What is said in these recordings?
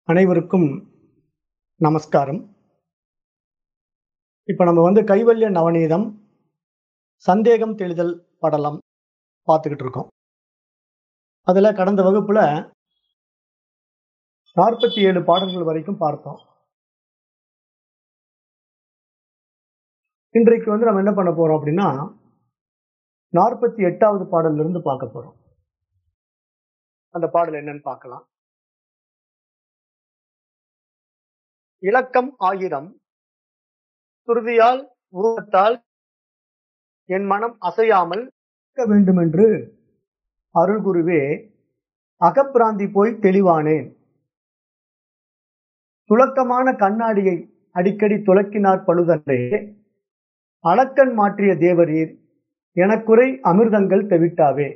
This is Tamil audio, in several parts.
அனைவருக்கும் நமஸ்காரம் இப்போ நம்ம வந்து கைவல்ய நவநீதம் சந்தேகம் தெளிதல் படலம் பார்த்துக்கிட்டு இருக்கோம் அதில் கடந்த வகுப்புல நாற்பத்தி ஏழு பாடல்கள் வரைக்கும் பார்த்தோம் இன்றைக்கு வந்து நம்ம என்ன பண்ண போறோம் அப்படின்னா நாற்பத்தி எட்டாவது பாடல்ல இருந்து பார்க்க போறோம் அந்த பாடல் என்னன்னு பார்க்கலாம் இலக்கம் ஆயிரம் சுருதியால் உருவத்தால் என் மனம் அசையாமல் இருக்க வேண்டுமென்று அருள்குருவே அகப்பிராந்தி போய் தெளிவானேன் துலக்கமான கண்ணாடியை அடிக்கடி துலக்கினார் பழுதன்றே அளக்கண் மாற்றிய தேவரீர் எனக்குறை அமிர்தங்கள் தெவிட்டாவே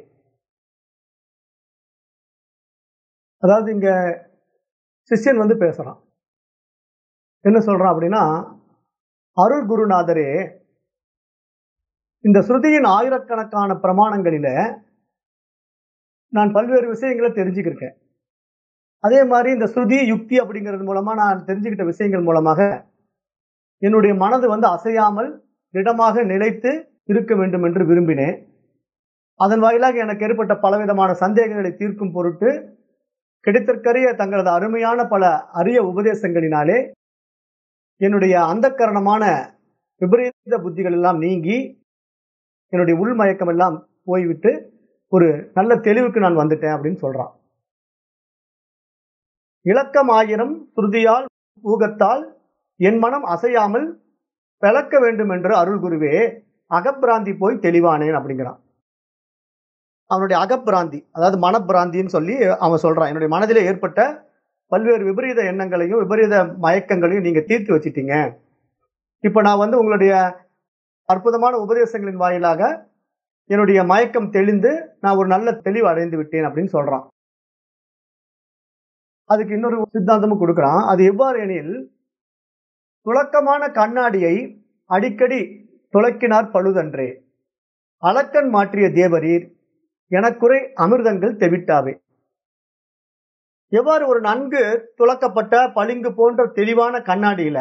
அதாவது இங்க சிஷ்யன் வந்து பேசுறான் என்ன சொல்றான் அப்படின்னா அருள் குருநாதரே இந்த ஸ்ருதியின் ஆயிரக்கணக்கான பிரமாணங்களில நான் பல்வேறு விஷயங்களை தெரிஞ்சுக்கிருக்கேன் அதே மாதிரி இந்த ஸ்ருதி யுக்தி அப்படிங்கிறது மூலமா நான் தெரிஞ்சுக்கிட்ட விஷயங்கள் மூலமாக என்னுடைய மனது வந்து அசையாமல் திடமாக நிலைத்து இருக்க வேண்டும் என்று விரும்பினேன் அதன் வாயிலாக எனக்கு ஏற்பட்ட பலவிதமான சந்தேகங்களை தீர்க்கும் பொருட்டு கிடைத்திற்கரிய தங்களது அருமையான பல அரிய உபதேசங்களினாலே என்னுடைய அந்தக்கரணமான விபரீத புத்திகள் எல்லாம் நீங்கி என்னுடைய உள்மயக்கம் எல்லாம் போய்விட்டு ஒரு நல்ல தெளிவுக்கு நான் வந்துட்டேன் அப்படின்னு சொல்றான் இலக்கம் ஆயிரம் சுருதியால் ஊகத்தால் என் மனம் அசையாமல் பிளக்க வேண்டும் என்று அருள் குருவே அகப்பிராந்தி போய் தெளிவானேன் அப்படிங்கிறான் அவனுடைய அகப்பிராந்தி அதாவது மனப்பிராந்தின்னு சொல்லி அவன் சொல்றான் என்னுடைய மனதிலே ஏற்பட்ட பல்வேறு விபரீத எண்ணங்களையும் விபரீத மயக்கங்களையும் நீங்க தீர்த்து வச்சிட்டீங்க இப்ப நான் வந்து உங்களுடைய அற்புதமான உபதேசங்களின் வாயிலாக என்னுடைய மயக்கம் தெளிந்து நான் ஒரு நல்ல தெளிவு அடைந்து விட்டேன் அப்படின்னு சொல்றான் அதுக்கு இன்னொரு சித்தாந்தமும் கொடுக்குறான் அது எவ்வாறு எனில் துலக்கமான கண்ணாடியை அடிக்கடி துலக்கினார் பழுதன்றே அளக்கன் மாற்றிய தேவரீர் எனக்குறை அமிர்தங்கள் தெவிட்டாவே எவ்வாறு ஒரு நன்கு துளக்கப்பட்ட பளிங்கு போன்ற தெளிவான கண்ணாடியில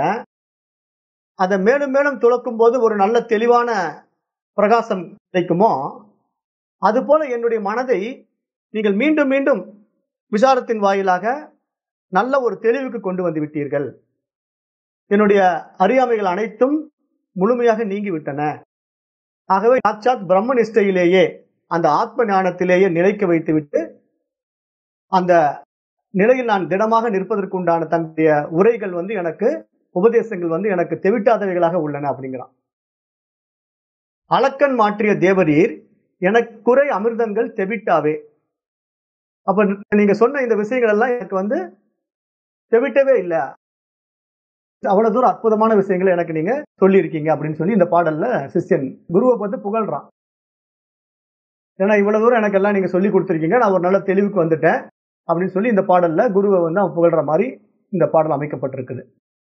அதை மேலும் மேலும் துளக்கும் போது ஒரு நல்ல தெளிவான பிரகாசம் கிடைக்குமோ அதுபோல என்னுடைய மனதை நீங்கள் மீண்டும் மீண்டும் விசாரத்தின் வாயிலாக நல்ல ஒரு தெளிவுக்கு கொண்டு வந்து விட்டீர்கள் என்னுடைய அறியாமைகள் அனைத்தும் முழுமையாக நீங்கிவிட்டன ஆகவே சாட்சாத் பிரம்ம நிஷ்டையிலேயே அந்த ஆத்ம ஞானத்திலேயே நிலைக்க வைத்துவிட்டு அந்த நிலையில் நான் திடமாக நிற்பதற்கு உண்டான தன்னுடைய உரைகள் வந்து எனக்கு உபதேசங்கள் வந்து எனக்கு தெவிட்டாதவைகளாக உள்ளன அப்படிங்கிறான் அளக்கன் மாற்றிய தேவரீர் எனக்கு குறை அமிர்தங்கள் தெவிட்டாவே அப்ப நீங்க சொன்ன இந்த விஷயங்கள் எல்லாம் எனக்கு வந்து தெவிட்டவே இல்லை அவ்வளவு தூரம் அற்புதமான விஷயங்களை எனக்கு நீங்க சொல்லியிருக்கீங்க அப்படின்னு சொல்லி இந்த பாடல்ல சிஷ்யன் குருவை பார்த்து புகழ்றான் ஏன்னா இவ்வளவு தூரம் எனக்கு எல்லாம் நீங்க சொல்லி கொடுத்துருக்கீங்க நான் ஒரு நல்ல தெளிவுக்கு வந்துட்டேன் அப்படின்னு சொல்லி இந்த பாடல்ல குருவை வந்து அவன் புகழ்ற மாதிரி இந்த பாடல் அமைக்கப்பட்டிருக்குது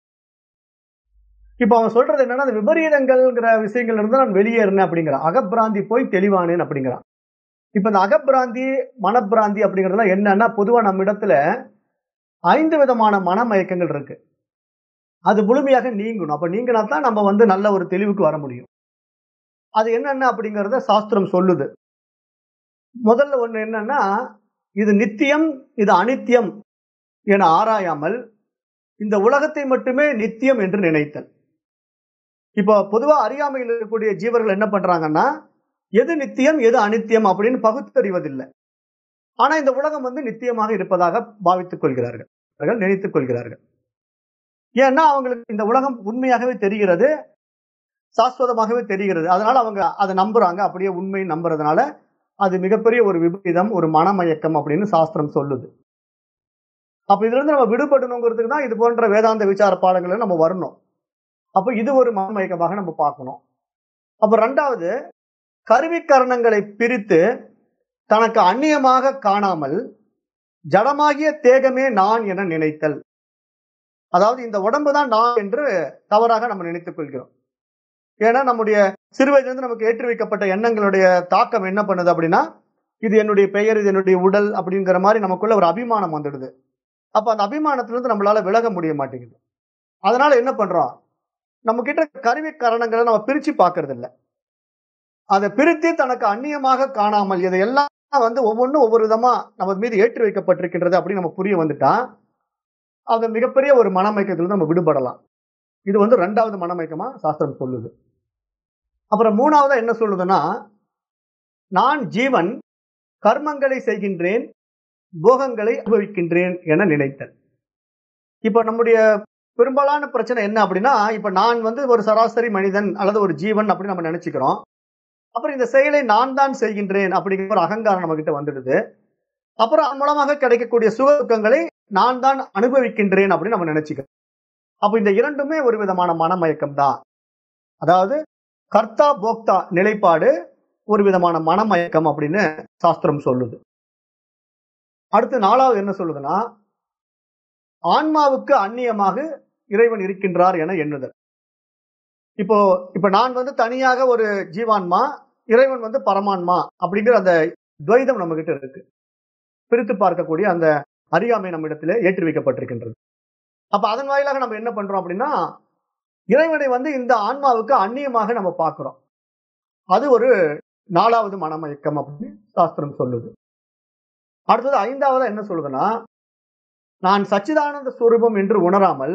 இப்போ அவன் சொல்றது என்னன்னா அந்த விபரீதங்கள்ங்கிற விஷயங்கள்ல இருந்து நான் வெளியேறினேன் அப்படிங்கிறான் அகப்பிராந்தி போய் தெளிவானேன் அப்படிங்கிறான் இப்ப இந்த அகப்பிராந்தி மனப்பிராந்தி அப்படிங்கிறதுலாம் என்னன்னா பொதுவா நம்ம இடத்துல ஐந்து விதமான மனமயக்கங்கள் இருக்கு அது முழுமையாக நீங்கணும் அப்ப நீங்கினா தான் நம்ம வந்து நல்ல ஒரு தெளிவுக்கு வர முடியும் அது என்னென்ன அப்படிங்கிறத சாஸ்திரம் சொல்லுது முதல்ல ஒண்ணு என்னன்னா இது நித்தியம் இது அனித்தியம் என ஆராயாமல் இந்த உலகத்தை மட்டுமே நித்தியம் என்று நினைத்தல் இப்போ பொதுவா அறியாமையில் இருக்கக்கூடிய ஜீவர்கள் என்ன பண்றாங்கன்னா எது நித்தியம் எது அனித்தியம் அப்படின்னு பகுத்தறிவதில்லை ஆனா இந்த உலகம் வந்து நித்தியமாக இருப்பதாக பாவித்துக் கொள்கிறார்கள் அவர்கள் நினைத்துக் கொள்கிறார்கள் ஏன்னா அவங்களுக்கு இந்த உலகம் உண்மையாகவே தெரிகிறது சாஸ்வதமாகவே தெரிகிறது அதனால அவங்க அதை நம்புறாங்க அப்படியே உண்மையை நம்புறதுனால அது மிகப்பெரிய ஒரு விபரீதம் ஒரு மனமயக்கம் அப்படின்னு சாஸ்திரம் சொல்லுது அப்ப இதுல இருந்து நம்ம விடுபடணுங்கிறதுக்கு தான் இது போன்ற வேதாந்த விசார பாடங்களை நம்ம வரணும் அப்ப இது ஒரு மனமயக்கமாக நம்ம பார்க்கணும் அப்ப ரெண்டாவது கருவிக்கரணங்களை பிரித்து தனக்கு அந்நியமாக காணாமல் ஜடமாகிய தேகமே நான் என நினைத்தல் அதாவது இந்த உடம்பு தான் நான் என்று தவறாக நம்ம நினைத்துக் கொள்கிறோம் ஏன்னா நம்முடைய சிறுவயதிலிருந்து நமக்கு ஏற்றி வைக்கப்பட்ட எண்ணங்களுடைய தாக்கம் என்ன பண்ணுது அப்படின்னா இது என்னுடைய பெயர் இது என்னுடைய உடல் அப்படிங்கிற மாதிரி நமக்குள்ள ஒரு அபிமானம் வந்துடுது அப்ப அந்த அபிமானத்திலிருந்து நம்மளால விலக முடிய மாட்டேங்குது அதனால என்ன பண்றோம் நம்ம கிட்ட கருவி காரணங்களை நம்ம பிரிச்சு பார்க்கறது இல்ல அதை பிரித்து தனக்கு அந்நியமாக காணாமல் இதையெல்லாம் வந்து ஒவ்வொன்றும் ஒவ்வொரு விதமா நம்ம மீது ஏற்றி வைக்கப்பட்டிருக்கின்றது அப்படின்னு நம்ம புரிய வந்துட்டா அது மிகப்பெரிய ஒரு மனமயக்கத்திலிருந்து நம்ம விடுபடலாம் இது வந்து ரெண்டாவது மனமயக்கமா சாஸ்திரம் சொல்லுது அப்புறம் மூணாவதா என்ன சொல்லுதுன்னா நான் ஜீவன் கர்மங்களை செய்கின்றேன் போகங்களை அனுபவிக்கின்றேன் என நினைத்தல் இப்ப நம்முடைய பெரும்பாலான பிரச்சனை என்ன அப்படின்னா இப்ப நான் வந்து ஒரு சராசரி மனிதன் அல்லது ஒரு ஜீவன் அப்படின்னு நம்ம நினைச்சுக்கிறோம் அப்புறம் இந்த செயலை நான் தான் செய்கின்றேன் அப்படிங்கிற ஒரு அகங்காரம் நம்ம கிட்ட வந்துடுது அப்புறம் அதன் மூலமாக கிடைக்கக்கூடிய சுக துக்கங்களை நான் தான் அனுபவிக்கின்றேன் அப்படின்னு நம்ம நினைச்சுக்கிறோம் அப்ப இந்த இரண்டுமே ஒரு விதமான மனமயக்கம் தான் அதாவது கர்த்தா போக்தா நிலைப்பாடு ஒரு விதமான மனமயக்கம் அப்படின்னு சாஸ்திரம் சொல்லுது அடுத்து நாலாவது என்ன சொல்லுதுன்னா ஆன்மாவுக்கு அந்நியமாக இறைவன் இருக்கின்றார் என எண்ணுதல் இப்போ இப்ப நான் வந்து தனியாக ஒரு ஜீவான்மா இறைவன் வந்து பரமான்மா அப்படிங்கிற அந்த துவைதம் நம்ம கிட்ட இருக்கு பிரித்து பார்க்கக்கூடிய அந்த அறியாமை நம்ம இடத்துல ஏற்றி வைக்கப்பட்டிருக்கின்றது அப்ப அதன் வாயிலாக நம்ம என்ன பண்றோம் அப்படின்னா இறைவனை வந்து இந்த ஆன்மாவுக்கு அந்நியமாக நம்ம பார்க்கிறோம் அது ஒரு நாலாவது மனமயக்கம் அப்படின்னு சாஸ்திரம் சொல்லுது அடுத்தது ஐந்தாவது என்ன சொல்லுதுன்னா நான் சச்சிதானந்த ஸ்வரூபம் என்று உணராமல்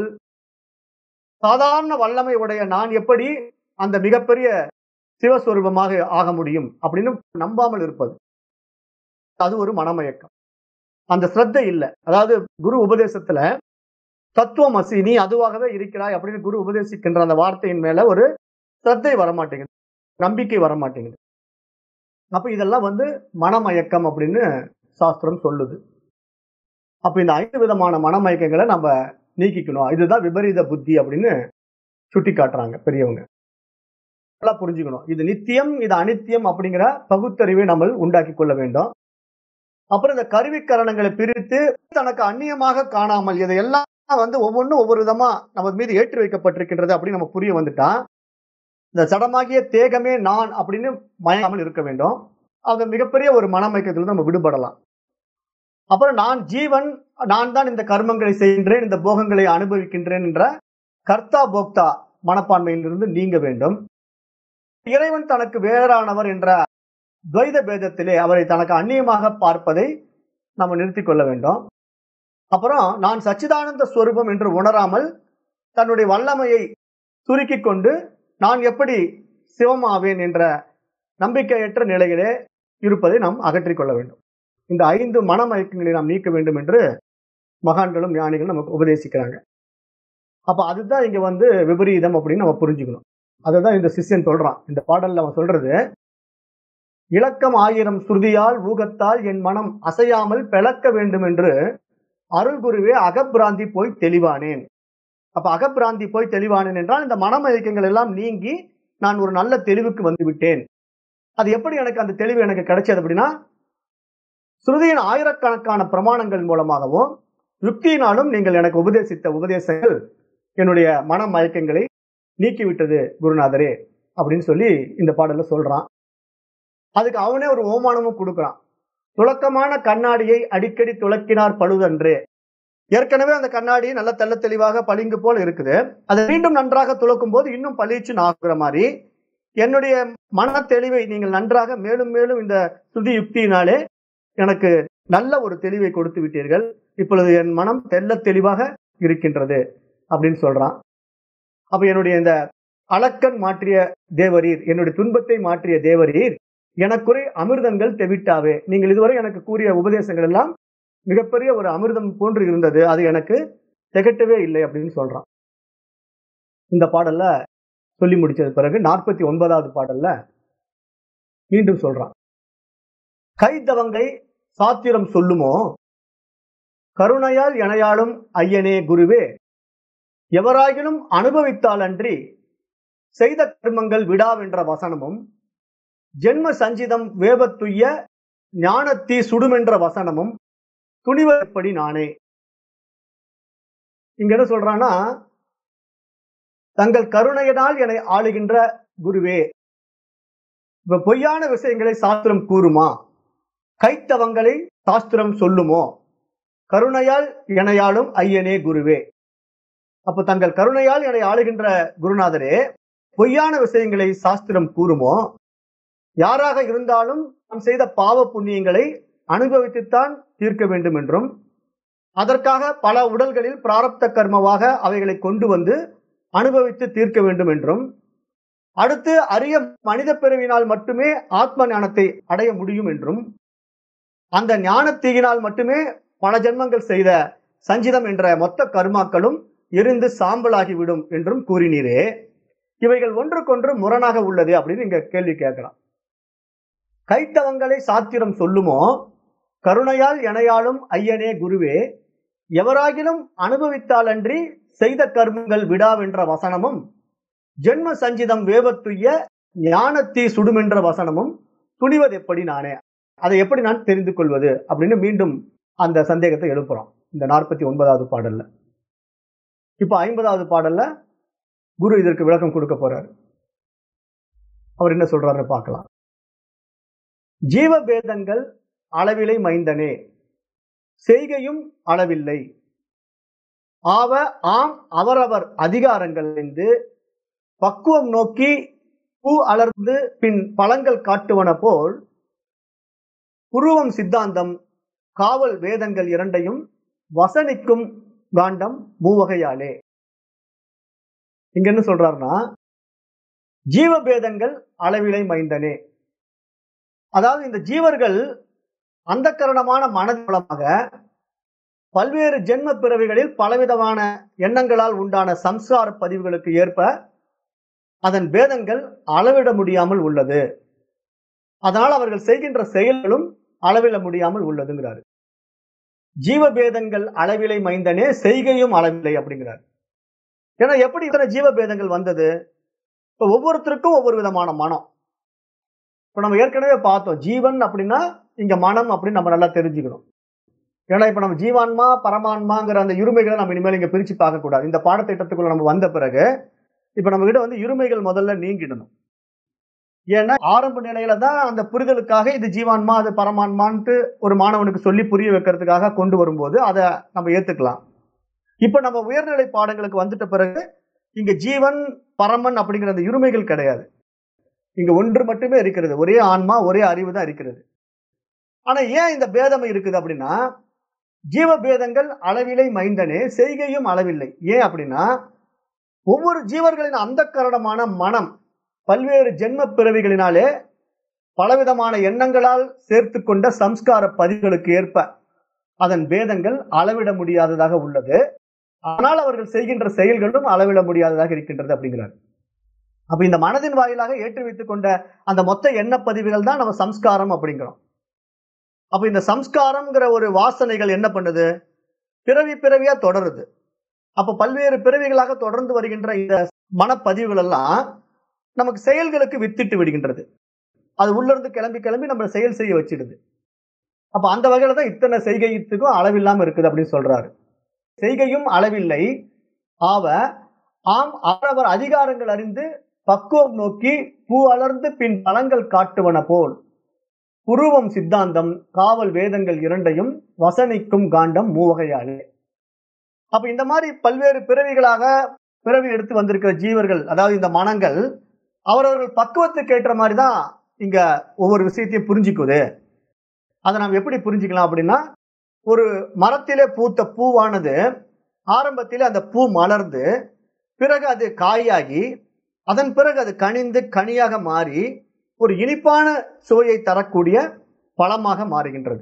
சாதாரண வல்லமை உடைய நான் எப்படி அந்த மிகப்பெரிய சிவஸ்வரூபமாக ஆக முடியும் அப்படின்னு நம்பாமல் இருப்பது அது ஒரு மனமயக்கம் அந்த ஸ்ரத்தை இல்லை அதாவது குரு உபதேசத்துல தத்துவம் அசி நீ அதுவாகவே இருக்கிறாய் அப்படின்னு குரு உபதேசிக்கின்ற அந்த வார்த்தையின் மேல ஒரு ஸ்ரத்தை வரமாட்டேங்குது நம்பிக்கை வரமாட்டேங்குது அப்ப இதெல்லாம் வந்து மனமயக்கம் அப்படின்னு சாஸ்திரம் சொல்லுது அப்ப இந்த ஐந்து விதமான மனமயக்கங்களை நம்ம நீக்கிக்கணும் இதுதான் விபரீத புத்தி அப்படின்னு சுட்டி காட்டுறாங்க பெரியவங்க நல்லா புரிஞ்சுக்கணும் இது நித்தியம் இது அனித்தியம் அப்படிங்கிற பகுத்தறிவை நம்ம உண்டாக்கி கொள்ள வேண்டும் அப்புறம் இந்த கருவிக்கரணங்களை பிரித்து தனக்கு அந்நியமாக காணாமல் இதையெல்லாம் வந்து ஒவ்வொன்றும் ஒவ்வொரு விதமா நம்ம மீது ஏற்றி வைக்கப்பட்டிருக்கின்றது அப்படின்னு நம்ம புரிய வந்துட்டா இந்த சடமாகிய தேகமே நான் அப்படின்னு மயங்காமல் இருக்க வேண்டும் அது மிகப்பெரிய ஒரு மனமயக்கத்திலிருந்து நம்ம விடுபடலாம் அப்புறம் நான் ஜீவன் நான் தான் இந்த கர்மங்களை செய்கின்றேன் இந்த போகங்களை அனுபவிக்கின்றேன் என்ற கர்த்தா போக்தா மனப்பான்மையிலிருந்து நீங்க வேண்டும் இறைவன் தனக்கு வேறானவர் என்ற துவைத பேதத்திலே அவரை தனக்கு அந்நியமாக பார்ப்பதை நம்ம நிறுத்திக் கொள்ள வேண்டும் அப்புறம் நான் சச்சிதானந்த ஸ்வரூபம் என்று உணராமல் தன்னுடைய வல்லமையை சுருக்கிக் கொண்டு நான் எப்படி சிவமாவேன் என்ற நம்பிக்கையற்ற நிலையிலே இருப்பதை நாம் அகற்றிக் கொள்ள வேண்டும் இந்த ஐந்து மனமயக்கங்களை நாம் நீக்க வேண்டும் என்று மகான்களும் ஞானிகளும் நமக்கு உபதேசிக்கிறாங்க அப்ப அதுதான் இங்க வந்து விபரீதம் அப்படின்னு நம்ம புரிஞ்சுக்கணும் அதுதான் இந்த சிஷ்யன் சொல்றான் இந்த பாடல்ல அவன் சொல்றது இலக்கம் ஆயிரம் ஸ்ருதியால் ஊகத்தால் என் மனம் அசையாமல் பிளக்க வேண்டும் என்று அருள் குருவே அகப்பிராந்தி போய் தெளிவானேன் அப்ப அகப்பிராந்தி போய் தெளிவானேன் என்றால் இந்த மனமயக்கங்கள் எல்லாம் நீங்கி நான் ஒரு நல்ல தெளிவுக்கு வந்து விட்டேன் அது எப்படி எனக்கு அந்த தெளிவு எனக்கு கிடைச்சது அப்படின்னா ஸ்ருதியின் ஆயிரக்கணக்கான பிரமாணங்கள் மூலமாகவும் யுக்தியினாலும் நீங்கள் எனக்கு உபதேசித்த உபதேசங்கள் என்னுடைய மன மயக்கங்களை நீக்கிவிட்டது குருநாதரே அப்படின்னு சொல்லி இந்த பாடல்ல சொல்றான் அதுக்கு அவனே ஒரு ஓமானமும் கொடுக்குறான் துளக்கமான கண்ணாடியை அடிக்கடி துளக்கினார் பழுதன்று ஏற்கனவே அந்த கண்ணாடி நல்ல தெள்ள தெளிவாக பளிங்கு போல இருக்குது அதை மீண்டும் நன்றாக துளக்கும் போது இன்னும் பளிச்சுன்னு ஆகுற மாதிரி என்னுடைய மன தெளிவை நீங்கள் நன்றாக மேலும் மேலும் இந்த சுதி யுக்தியினாலே எனக்கு நல்ல ஒரு தெளிவை கொடுத்து விட்டீர்கள் இப்பொழுது என் மனம் தெல்ல தெளிவாக இருக்கின்றது அப்படின்னு சொல்றான் அப்ப என்னுடைய இந்த அளக்கன் மாற்றிய தேவரீர் என்னுடைய துன்பத்தை மாற்றிய தேவரீர் எனக்குறை அமிர்தங்கள் தெவிட்டாவே நீங்கள் இதுவரை எனக்கு கூறிய உபதேசங்கள் எல்லாம் மிகப்பெரிய ஒரு அமிர்தம் போன்று இருந்தது அது எனக்கு திகட்டவே இல்லை அப்படின்னு சொல்றான் இந்த பாடல்ல சொல்லி முடிச்சது பிறகு நாற்பத்தி ஒன்பதாவது பாடல்ல மீண்டும் சொல்றான் கைத்தவங்கை சாத்திரம் சொல்லுமோ கருணையால் எனையாளும் ஐயனே குருவே எவராகிலும் அனுபவித்தால் அன்றி செய்த கர்மங்கள் விடாவென்ற வசனமும் ஜென்ம சஞ்சிதம் வேபத்துய்ய ஞானத்தீ சுடுமென்ற வசனமும் துணிவப்படி நானே இங்க என்ன சொல்றான்னா தங்கள் கருணையினால் என்னை ஆளுகின்ற குருவே இப்ப பொய்யான விஷயங்களை சாஸ்திரம் கூறுமா கைத்தவங்களை சாஸ்திரம் சொல்லுமோ கருணையால் எனையாளும் ஐயனே குருவே அப்ப தங்கள் கருணையால் என்னை ஆளுகின்ற குருநாதரே பொய்யான விஷயங்களை சாஸ்திரம் கூறுமோ யாராக இருந்தாலும் நாம் செய்த பாவ புண்ணியங்களை அனுபவித்துத்தான் தீர்க்க வேண்டும் என்றும் அதற்காக பல உடல்களில் பிராரப்த கர்மமாக அவைகளை கொண்டு வந்து அனுபவித்து தீர்க்க வேண்டும் என்றும் அடுத்து அரிய மனித பிறவினால் மட்டுமே ஆத்ம ஞானத்தை அடைய முடியும் என்றும் அந்த ஞானத்தீயினால் மட்டுமே பல ஜென்மங்கள் செய்த சஞ்சிதம் என்ற மொத்த கர்மாக்களும் எரிந்து சாம்பலாகிவிடும் என்றும் கூறினீரே இவைகள் ஒன்றுக்கொன்று முரணாக உள்ளது அப்படின்னு நீங்க கேள்வி கேட்கலாம் கைத்தவங்களை சாத்திரம் சொல்லுமோ கருணையால் எனையாளும் ஐயனே குருவே எவராகிலும் அனுபவித்தாலன்றி செய்த கர்மங்கள் விடாவென்ற வசனமும் ஜென்ம சஞ்சிதம் வேவத்துய்ய ஞானத்தீ சுடுமென்ற வசனமும் துணிவது எப்படி நானே அதை எப்படி நான் தெரிந்து கொள்வது அப்படின்னு மீண்டும் அந்த சந்தேகத்தை எழுப்புறோம் இந்த நாற்பத்தி ஒன்பதாவது பாடல்ல இப்ப ஐம்பதாவது பாடல்ல குரு இதற்கு விளக்கம் கொடுக்க போறாரு அவர் என்ன சொல்றாருன்னு பார்க்கலாம் ஜீவபேதங்கள் அளவிலை மைந்தனே செய்கையும் அளவில்லை ஆவ ஆம் அவரவர் அதிகாரங்கள் என்று பக்குவம் நோக்கி பூ அலர்ந்து பின் பழங்கள் காட்டுவன போல் புருவம் சித்தாந்தம் காவல் வேதங்கள் இரண்டையும் வசனிக்கும் காண்டம் மூவகையாலே இங்க என்ன சொல்றாருன்னா ஜீவபேதங்கள் அளவிலை மைந்தனே அதாவது இந்த ஜீவர்கள் அந்த கரணமான மனது மூலமாக பல்வேறு ஜென்ம பிறவிகளில் பலவிதமான எண்ணங்களால் உண்டான சம்ஸ்கார பதிவுகளுக்கு ஏற்ப அதன் பேதங்கள் அளவிட முடியாமல் உள்ளது அதனால் அவர்கள் செய்கின்ற செயல்களும் அளவிட முடியாமல் உள்ளதுங்கிறாரு ஜீவபேதங்கள் அளவிலை மைந்தனே செய்கையும் அளவில்லை அப்படிங்கிறார் ஏன்னா எப்படி இத்தனை ஜீவபேதங்கள் வந்தது இப்ப ஒவ்வொருத்தருக்கும் ஒவ்வொரு விதமான மனம் இப்ப நம்ம ஏற்கனவே பார்த்தோம் ஜீவன் அப்படின்னா இங்க மனம் அப்படின்னு நம்ம நல்லா தெரிஞ்சுக்கணும் ஏன்னா இப்ப நம்ம ஜீவான்மா பரமான்மாங்கிற அந்த இருமைகளை நம்ம இனிமேல் இங்க பிரிச்சு பார்க்க கூடாது இந்த பாடத்திட்டத்துக்குள்ள நம்ம வந்த பிறகு இப்ப நம்ம கிட்ட வந்து இருமைகள் முதல்ல நீங்கிடணும் ஏன்னா ஆரம்ப நிலையில தான் அந்த புரிதலுக்காக இது ஜீவான்மா அது பரமான்மான்ட்டு ஒரு மாணவனுக்கு சொல்லி புரிய வைக்கிறதுக்காக கொண்டு வரும்போது அதை நம்ம ஏத்துக்கலாம் இப்ப நம்ம உயர்நிலை பாடங்களுக்கு வந்துட்ட பிறகு இங்க ஜீவன் பரமன் அப்படிங்கிற அந்த இருமைகள் கிடையாது இங்க ஒன்று மட்டுமே இருக்கிறது ஒரே ஆன்மா ஒரே அறிவு தான் இருக்கிறது ஆனா ஏன் இந்த பேதம் இருக்குது அப்படின்னா ஜீவ பேதங்கள் அளவிலை மைந்தனே செய்கையும் அளவில்லை ஏன் அப்படின்னா ஒவ்வொரு ஜீவர்களின் அந்த கரணமான மனம் பல்வேறு ஜென்ம பிறவிகளினாலே பலவிதமான எண்ணங்களால் சேர்த்து கொண்ட சம்ஸ்கார பதிவுகளுக்கு ஏற்ப அதன் பேதங்கள் அளவிட முடியாததாக உள்ளது ஆனால் அவர்கள் செய்கின்ற செயல்களும் அளவிட முடியாததாக இருக்கின்றது அப்படிங்கிறார் அப்ப இந்த மனதின் வாயிலாக ஏற்றி வைத்துக் கொண்ட அந்த மொத்த எண்ண பதிவுகள் தான் நம்ம சம்ஸ்காரம் அப்படிங்கிறோம் அப்ப இந்த சம்ஸ்காரம்ங்கிற ஒரு வாசனைகள் என்ன பண்ணுது பிறவி பிறவியா தொடருது அப்ப பல்வேறு பிறவிகளாக தொடர்ந்து வருகின்ற இந்த மனப்பதிவுகள் எல்லாம் நமக்கு செயல்களுக்கு வித்திட்டு விடுகின்றது அது உள்ள இருந்து கிளம்பி கிளம்பி நம்ம செயல் செய்ய வச்சிடுது அப்ப அந்த வகையில தான் இத்தனை செய்கைத்துக்கும் அளவில்லாம இருக்குது அப்படின்னு சொல்றாரு செய்கையும் அளவில்லை ஆவ ஆம் அவரவர் அதிகாரங்கள் அறிந்து பக்குவம் நோக்கி பூ அலர்ந்து பின் பழங்கள் காட்டுவன போல் புருவம் சித்தாந்தம் காவல் வேதங்கள் இரண்டையும் வசனிக்கும் காண்டம் மூவகையாலே அப்ப இந்த மாதிரி பல்வேறு பிறவிகளாக பிறவி எடுத்து வந்திருக்கிற ஜீவர்கள் அதாவது இந்த மனங்கள் அவரவர்கள் பக்குவத்துக்கு ஏற்ற மாதிரி தான் இங்க ஒவ்வொரு விஷயத்தையும் புரிஞ்சுக்குது அதை நாம் எப்படி புரிஞ்சுக்கலாம் அப்படின்னா ஒரு மரத்திலே பூத்த பூவானது ஆரம்பத்திலே அந்த பூ மலர்ந்து பிறகு அது காயாகி அதன் பிறகு அது கனிந்து கனியாக மாறி ஒரு இனிப்பான சுவையை தரக்கூடிய பழமாக மாறுகின்றது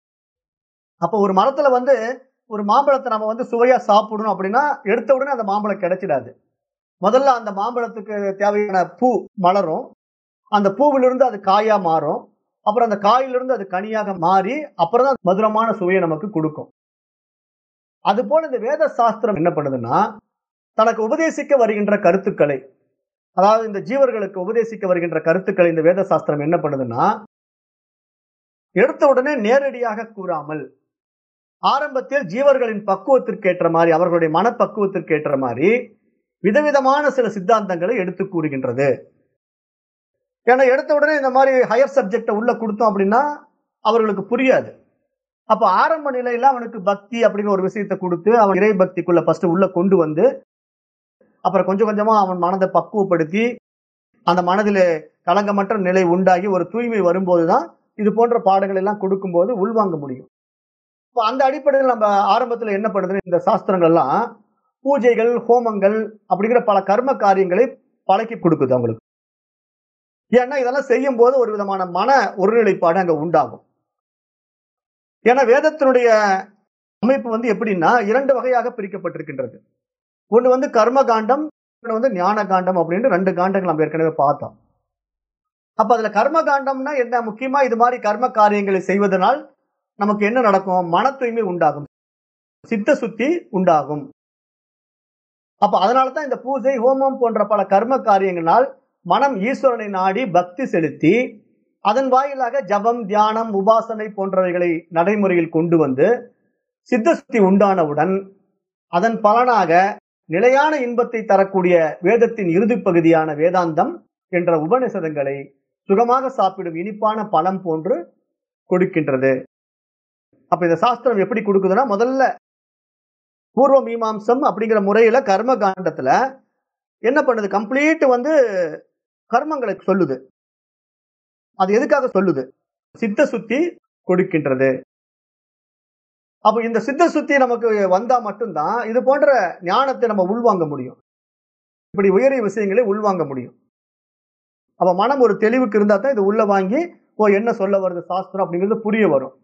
அப்போ ஒரு மரத்துல வந்து ஒரு மாம்பழத்தை நம்ம வந்து சுவையா சாப்பிடணும் அப்படின்னா எடுத்த உடனே அந்த மாம்பழம் கிடைச்சிடாது முதல்ல அந்த மாம்பழத்துக்கு தேவையான பூ மலரும் அந்த பூவிலிருந்து அது காயா மாறும் அப்புறம் அந்த காயிலிருந்து அது கனியாக மாறி அப்புறம் தான் மதுரமான சுவையை நமக்கு கொடுக்கும் அது போல இந்த வேத சாஸ்திரம் என்ன பண்ணுதுன்னா தனக்கு உபதேசிக்க வருகின்ற கருத்துக்களை அதாவது இந்த ஜீவர்களுக்கு உபதேசிக்க வருகின்ற கருத்துக்களை இந்த வேத சாஸ்திரம் என்ன பண்ணுதுன்னா எடுத்த உடனே நேரடியாக கூறாமல் ஆரம்பத்தில் ஜீவர்களின் பக்குவத்திற்கு ஏற்ற மாதிரி அவர்களுடைய மனப்பக்குவத்திற்கு ஏற்ற மாதிரி விதவிதமான சில சித்தாந்தங்களை எடுத்து கூறுகின்றது ஏன்னா எடுத்த உடனே இந்த மாதிரி ஹையர் சப்ஜெக்டை உள்ள கொடுத்தோம் அப்படின்னா அவர்களுக்கு புரியாது அப்ப ஆரம்ப நிலையில அவனுக்கு பக்தி அப்படிங்கிற ஒரு விஷயத்தை கொடுத்து அவன் இறை பக்திக்குள்ள ஃபர்ஸ்ட் உள்ள கொண்டு வந்து அப்புறம் கொஞ்சம் கொஞ்சமா அவன் மனதை பக்குவப்படுத்தி அந்த மனதிலே களங்கமற்ற நிலை உண்டாகி ஒரு தூய்மை வரும்போதுதான் இது போன்ற பாடங்கள் எல்லாம் கொடுக்கும்போது உள்வாங்க முடியும் இப்போ அந்த அடிப்படையில் நம்ம ஆரம்பத்தில் என்ன பண்ணுது இந்த சாஸ்திரங்கள்லாம் பூஜைகள் ஹோமங்கள் அப்படிங்கிற பல கர்ம காரியங்களை பழக்கி கொடுக்குது அவங்களுக்கு ஏன்னா இதெல்லாம் செய்யும் போது ஒரு விதமான மன ஒருநிலைப்பாடு அங்க உண்டாகும் ஏன்னா வேதத்தினுடைய அமைப்பு வந்து எப்படின்னா இரண்டு வகையாக பிரிக்கப்பட்டிருக்கின்றது ஒன்று வந்து கர்ம காண்டம் இன்னொன்று வந்து ஞான காண்டம் அப்படின்னு ரெண்டு காண்டங்கள் நம்ம ஏற்கனவே பார்த்தோம் அப்ப அதுல கர்ம காண்டம்னா என்ன முக்கியமா இது மாதிரி கர்ம காரியங்களை செய்வதனால் நமக்கு என்ன நடக்கும் மன தூய்மை உண்டாகும் சித்த சுத்தி உண்டாகும் அப்ப அதனால தான் இந்த பூஜை ஹோமம் போன்ற பல கர்ம காரியங்களால் மனம் ஈஸ்வரனை நாடி பக்தி செலுத்தி அதன் வாயிலாக ஜபம் தியானம் உபாசனை போன்றவைகளை நடைமுறையில் கொண்டு வந்து சித்த சுத்தி உண்டானவுடன் அதன் பலனாக நிலையான இன்பத்தை தரக்கூடிய வேதத்தின் இறுதிப் பகுதியான வேதாந்தம் என்ற உபநிஷதங்களை சுகமாக சாப்பிடும் இனிப்பான பழம் போன்று கொடுக்கின்றது அப்ப இந்த சாஸ்திரம் எப்படி கொடுக்குதுன்னா முதல்ல பூர்வ மீமாம்சம் அப்படிங்கிற முறையில கர்ம காண்டத்துல என்ன பண்ணுது கம்ப்ளீட் வந்து கர்மங்களை சொல்லுது அது எதுக்காக சொல்லுது சித்த சுத்தி கொடுக்கின்றது அப்ப இந்த சித்த சுத்தி நமக்கு வந்தா மட்டும்தான் இது போன்ற ஞானத்தை நம்ம உள்வாங்க முடியும் இப்படி உயரிய விஷயங்களை உள்வாங்க முடியும் அப்ப மனம் ஒரு தெளிவுக்கு இருந்தா தான் இது உள்ள வாங்கி ஓ என்ன சொல்ல வருது சாஸ்திரம் அப்படிங்கிறது புரிய வரும்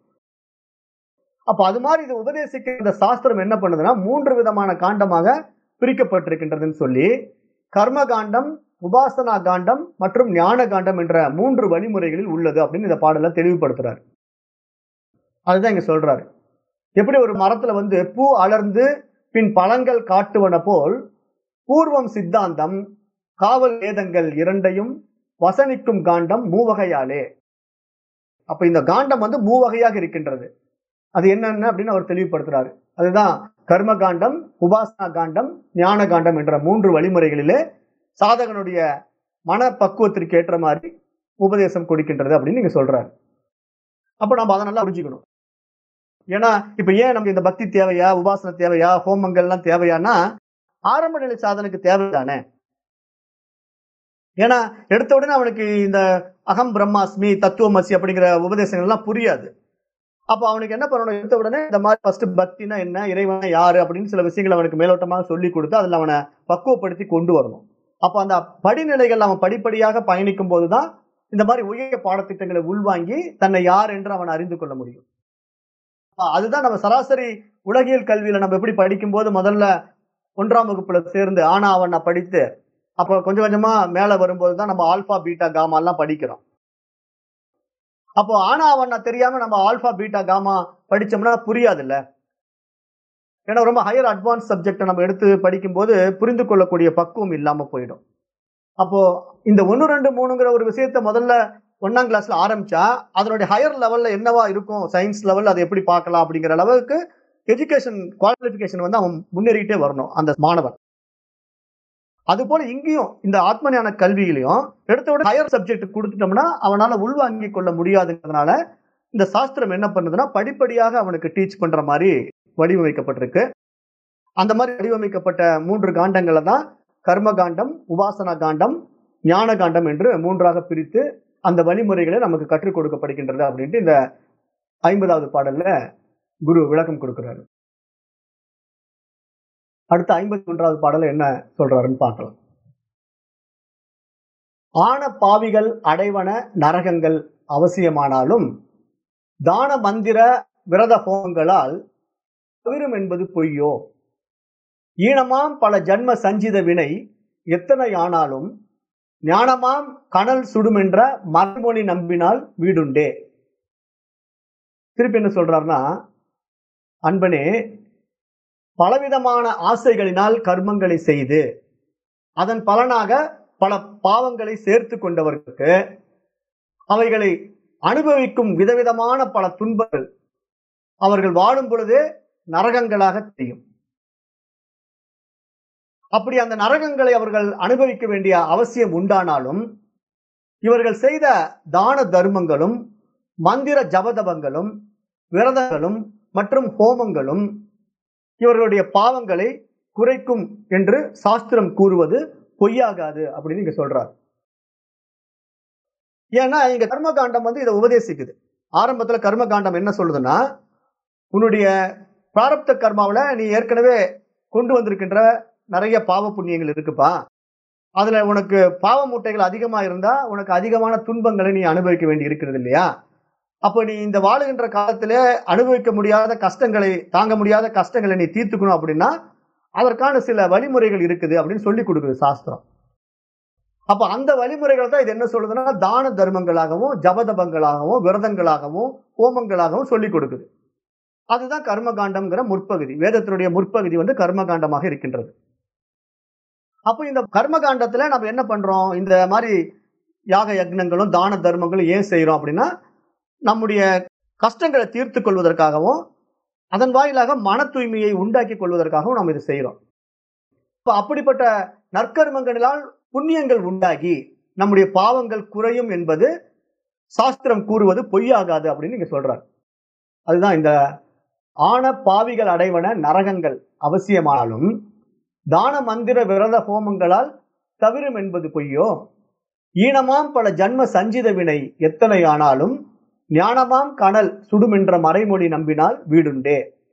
அப்ப அது மாதிரி இது உபதேசிக்க இந்த சாஸ்திரம் என்ன பண்ணுதுன்னா மூன்று விதமான காண்டமாக பிரிக்கப்பட்டிருக்கின்றதுன்னு சொல்லி கர்ம காண்டம் உபாசனா காண்டம் மற்றும் ஞான காண்டம் என்ற மூன்று வழிமுறைகளில் உள்ளது அப்படின்னு இந்த பாடல தெளிவுபடுத்துறாரு அதுதான் இங்க சொல்றாரு எப்படி ஒரு மரத்துல வந்து பூ அலர்ந்து பின் பழங்கள் காட்டுவன போல் பூர்வம் சித்தாந்தம் காவல் வேதங்கள் இரண்டையும் வசனிக்கும் காண்டம் மூவகையாலே அப்ப இந்த காண்டம் வந்து மூவகையாக இருக்கின்றது அது என்னென்ன அப்படின்னு அவர் தெளிவுபடுத்துறாரு அதுதான் கர்ம காண்டம் உபாசனா காண்டம் ஞான காண்டம் என்ற மூன்று வழிமுறைகளிலே சாதகனுடைய மன பக்குவத்திற்கு ஏற்ற மாதிரி உபதேசம் கொடுக்கின்றது அப்படின்னு நீங்க சொல்றாரு அப்ப நம்ம அதை நல்லா புரிஞ்சுக்கணும் ஏன்னா இப்ப ஏன் நமக்கு இந்த பக்தி தேவையா உபாசனை தேவையா ஹோமங்கள்லாம் தேவையானா ஆரம்ப நிலை சாதனைக்கு தேவைதானே ஏன்னா எடுத்த உடனே அவனுக்கு இந்த அகம் பிரம்மாஸ்மி தத்துவமசி அப்படிங்கிற உபதேசங்கள் எல்லாம் புரியாது அப்போ அவனுக்கு என்ன பண்ணணும் எடுத்த உடனே இந்த மாதிரி ஃபர்ஸ்ட் பக்தினா என்ன இறைவனா யாரு அப்படின்னு சில விஷயங்கள் அவனுக்கு மேலோட்டமாக சொல்லி கொடுத்து அதில் அவனை பக்குவப்படுத்தி கொண்டு வரணும் அப்போ அந்த படிநிலைகள் அவன் படிப்படியாக பயணிக்கும் போதுதான் இந்த மாதிரி உயரிய பாடத்திட்டங்களை உள்வாங்கி தன்னை யார் என்று அவன் அறிந்து கொள்ள முடியும் அதுதான் நம்ம சராசரி உலகியல் கல்வியில நம்ம எப்படி படிக்கும் போது முதல்ல ஒன்றாம் வகுப்புல சேர்ந்து ஆனா அவன் படித்து அப்புறம் கொஞ்சம் கொஞ்சமா மேல வரும்போது தான் நம்ம ஆல்பா பீட்டா காமா எல்லாம் படிக்கிறோம் அப்போ ஆனா அவன் தெரியாம நம்ம ஆல்பா பீட்டா காமா படிச்சோம்னா புரியாது இல்ல ஏன்னா ரொம்ப ஹையர் அட்வான்ஸ் சப்ஜெக்டை நம்ம எடுத்து படிக்கும்போது புரிந்து கொள்ளக்கூடிய பக்குவம் இல்லாம போயிடும் அப்போ இந்த ஒன்று ரெண்டு மூணுங்கிற ஒரு விஷயத்த முதல்ல ஒன்னாம் கிளாஸ்ல ஆரம்பிச்சா அதனுடைய ஹையர் லெவல்ல என்னவா இருக்கும் சயின்ஸ் லெவல்ல அதை எப்படி பார்க்கலாம் அப்படிங்கிற அளவுக்கு எஜுகேஷன் குவாலிஃபிகேஷன் வந்து அவன் முன்னேறிக்கிட்டே வரணும் அந்த மாணவன் அது போல இங்கேயும் இந்த ஆத்ம ஞான கல்வியிலையும் எடுத்த உடனே ஹையர் சப்ஜெக்ட் கொடுத்துட்டோம்னா அவனால உள்வாங்கிக் கொள்ள முடியாதுங்கிறதுனால இந்த சாஸ்திரம் என்ன பண்ணுதுன்னா படிப்படியாக அவனுக்கு டீச் பண்ற மாதிரி வடிவமைக்கப்பட்டிருக்கு அந்த மாதிரி வடிவமைக்கப்பட்ட மூன்று காண்டங்களை தான் கர்ம காண்டம் உபாசனா காண்டம் ஞான காண்டம் என்று மூன்றாக பிரித்து அந்த வழிமுறைகளை நமக்கு கற்றுக் கொடுக்கப்படுகின்றது அப்படின்ட்டு இந்த ஐம்பதாவது பாடல்ல குரு விளக்கம் கொடுக்கிறாரு அடுத்த ஐம்பத்தி ஒன்றாவது பாடல என்ன சொல்றாருன்னு பார்க்கலாம் ஆன பாவிகள் அடைவன நரகங்கள் அவசியமானாலும் தான மந்திர விரத ஹோமங்களால் தவிரும் என்பது பொய்யோ ஈனமாம் பல ஜன்ம சஞ்சித வினை எத்தனை ஆனாலும் ஞானமாம் கனல் சுடுமென்ற மறுமொழி நம்பினால் வீடுண்டே திருப்பி என்ன சொல்றாருன்னா அன்பனே பலவிதமான ஆசைகளினால் கர்மங்களை செய்து அதன் பலனாக பல பாவங்களை சேர்த்து கொண்டவர்களுக்கு அவைகளை அனுபவிக்கும் விதவிதமான பல துன்பங்கள் அவர்கள் வாழும் பொழுதே நரகங்களாக தெரியும் அப்படி அந்த நரகங்களை அவர்கள் அனுபவிக்க வேண்டிய அவசியம் உண்டானாலும் இவர்கள் செய்த தான தர்மங்களும் மந்திர ஜபதபங்களும் விரதங்களும் மற்றும் ஹோமங்களும் இவர்களுடைய பாவங்களை குறைக்கும் என்று சாஸ்திரம் கூறுவது பொய்யாகாது அப்படின்னு இங்க சொல்றார் ஏன்னா இங்க கர்மகாண்டம் வந்து இதை உபதேசிக்குது ஆரம்பத்துல கர்மகாண்டம் என்ன சொல்லுதுன்னா உன்னுடைய பிராரப்த கர்மாவில் நீ ஏற்கனவே கொண்டு வந்திருக்கின்ற நிறைய பாவ புண்ணியங்கள் இருக்குப்பா அதுல உனக்கு பாவ மூட்டைகள் அதிகமா இருந்தா உனக்கு அதிகமான துன்பங்களை நீ அனுபவிக்க வேண்டி இருக்கிறது இல்லையா அப்போ நீ இந்த வாழுகின்ற காலத்துல அனுபவிக்க முடியாத கஷ்டங்களை தாங்க முடியாத கஷ்டங்களை நீ தீர்த்துக்கணும் அப்படின்னா அதற்கான சில வழிமுறைகள் இருக்குது அப்படின்னு சொல்லி கொடுக்குது சாஸ்திரம் அப்ப அந்த வழிமுறைகள் தான் இது என்ன சொல்லுதுன்னா தான தர்மங்களாகவும் ஜபதபங்களாகவும் விரதங்களாகவும் ஹோமங்களாகவும் சொல்லி கொடுக்குது அதுதான் கர்மகாண்டம்ங்கிற முற்பகுதி வேதத்தினுடைய முற்பகுதி வந்து கர்மகாண்டமாக இருக்கின்றது அப்போ இந்த கர்மகாண்டத்துல நம்ம என்ன பண்றோம் இந்த மாதிரி யாக யக்னங்களும் தான தர்மங்களும் ஏன் செய்யறோம் அப்படின்னா நம்முடைய கஷ்டங்களை தீர்த்து கொள்வதற்காகவும் அதன் வாயிலாக மன தூய்மையை உண்டாக்கி கொள்வதற்காகவும் நாம் இதை செய்கிறோம் இப்போ அப்படிப்பட்ட நற்கர்மங்களினால் புண்ணியங்கள் உண்டாகி நம்முடைய பாவங்கள் குறையும் என்பது சாஸ்திரம் கூறுவது பொய்யாகாது அப்படின்னு இங்க சொல்றார் அதுதான் இந்த ஆன பாவிகள் அடைவன நரகங்கள் அவசியமானாலும் தான மந்திர விரத ஹோமங்களால் தவிரும் என்பது பொய்யோ ஈனமாம் பல ஜன்ம சஞ்சித வினை எத்தனை ஆனாலும் ஞானமாம் கனல் சுடுமென்ற மறைமொழி நம்பினால் வீடுண்டே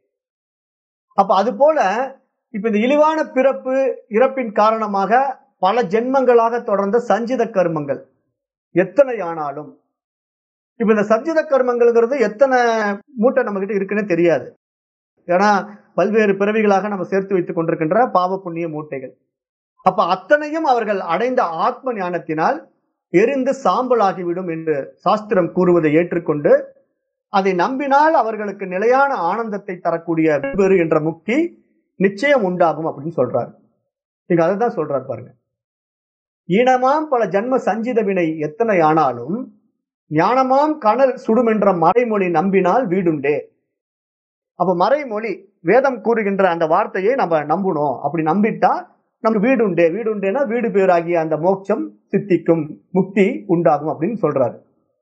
அப்ப அது போல இப்ப இந்த இழிவான பிறப்பு இறப்பின் காரணமாக பல ஜென்மங்களாக தொடர்ந்த சஞ்சித கர்மங்கள் எத்தனை ஆனாலும் இப்ப இந்த சஞ்சித கர்மங்கள்ங்கிறது எத்தனை மூட்டை நம்ம கிட்ட இருக்குன்னு தெரியாது ஏன்னா பல்வேறு பிறவிகளாக நம்ம சேர்த்து வைத்துக் கொண்டிருக்கின்ற பாவ புண்ணிய மூட்டைகள் அப்ப அத்தனையும் அவர்கள் அடைந்த ஆத்ம ஞானத்தினால் எரிந்து சாம்பலாகிவிடும் என்று சாஸ்திரம் கூறுவதை ஏற்றுக்கொண்டு அதை நம்பினால் அவர்களுக்கு நிலையான ஆனந்தத்தை தரக்கூடிய வெறுபெறு என்ற முக்தி நிச்சயம் உண்டாகும் அப்படின்னு சொல்றாரு நீங்க அதை தான் சொல்றாரு பாருங்க ஈனமாம் பல ஜன்ம சஞ்சித வினை எத்தனை ஆனாலும் ஞானமாம் கனல் சுடுமென்ற மறைமொழி நம்பினால் வீடுண்டே அப்ப மறைமொழி வேதம் கூறுகின்ற அந்த வார்த்தையை நம்ம நம்பணும் அப்படி நம்பிட்டா நம்ம வீடு உண்டே வீடு உண்டேனா வீடு பேராகிய அந்த மோட்சம் சித்திக்கும் முக்தி உண்டாகும் அப்படின்னு சொல்றாரு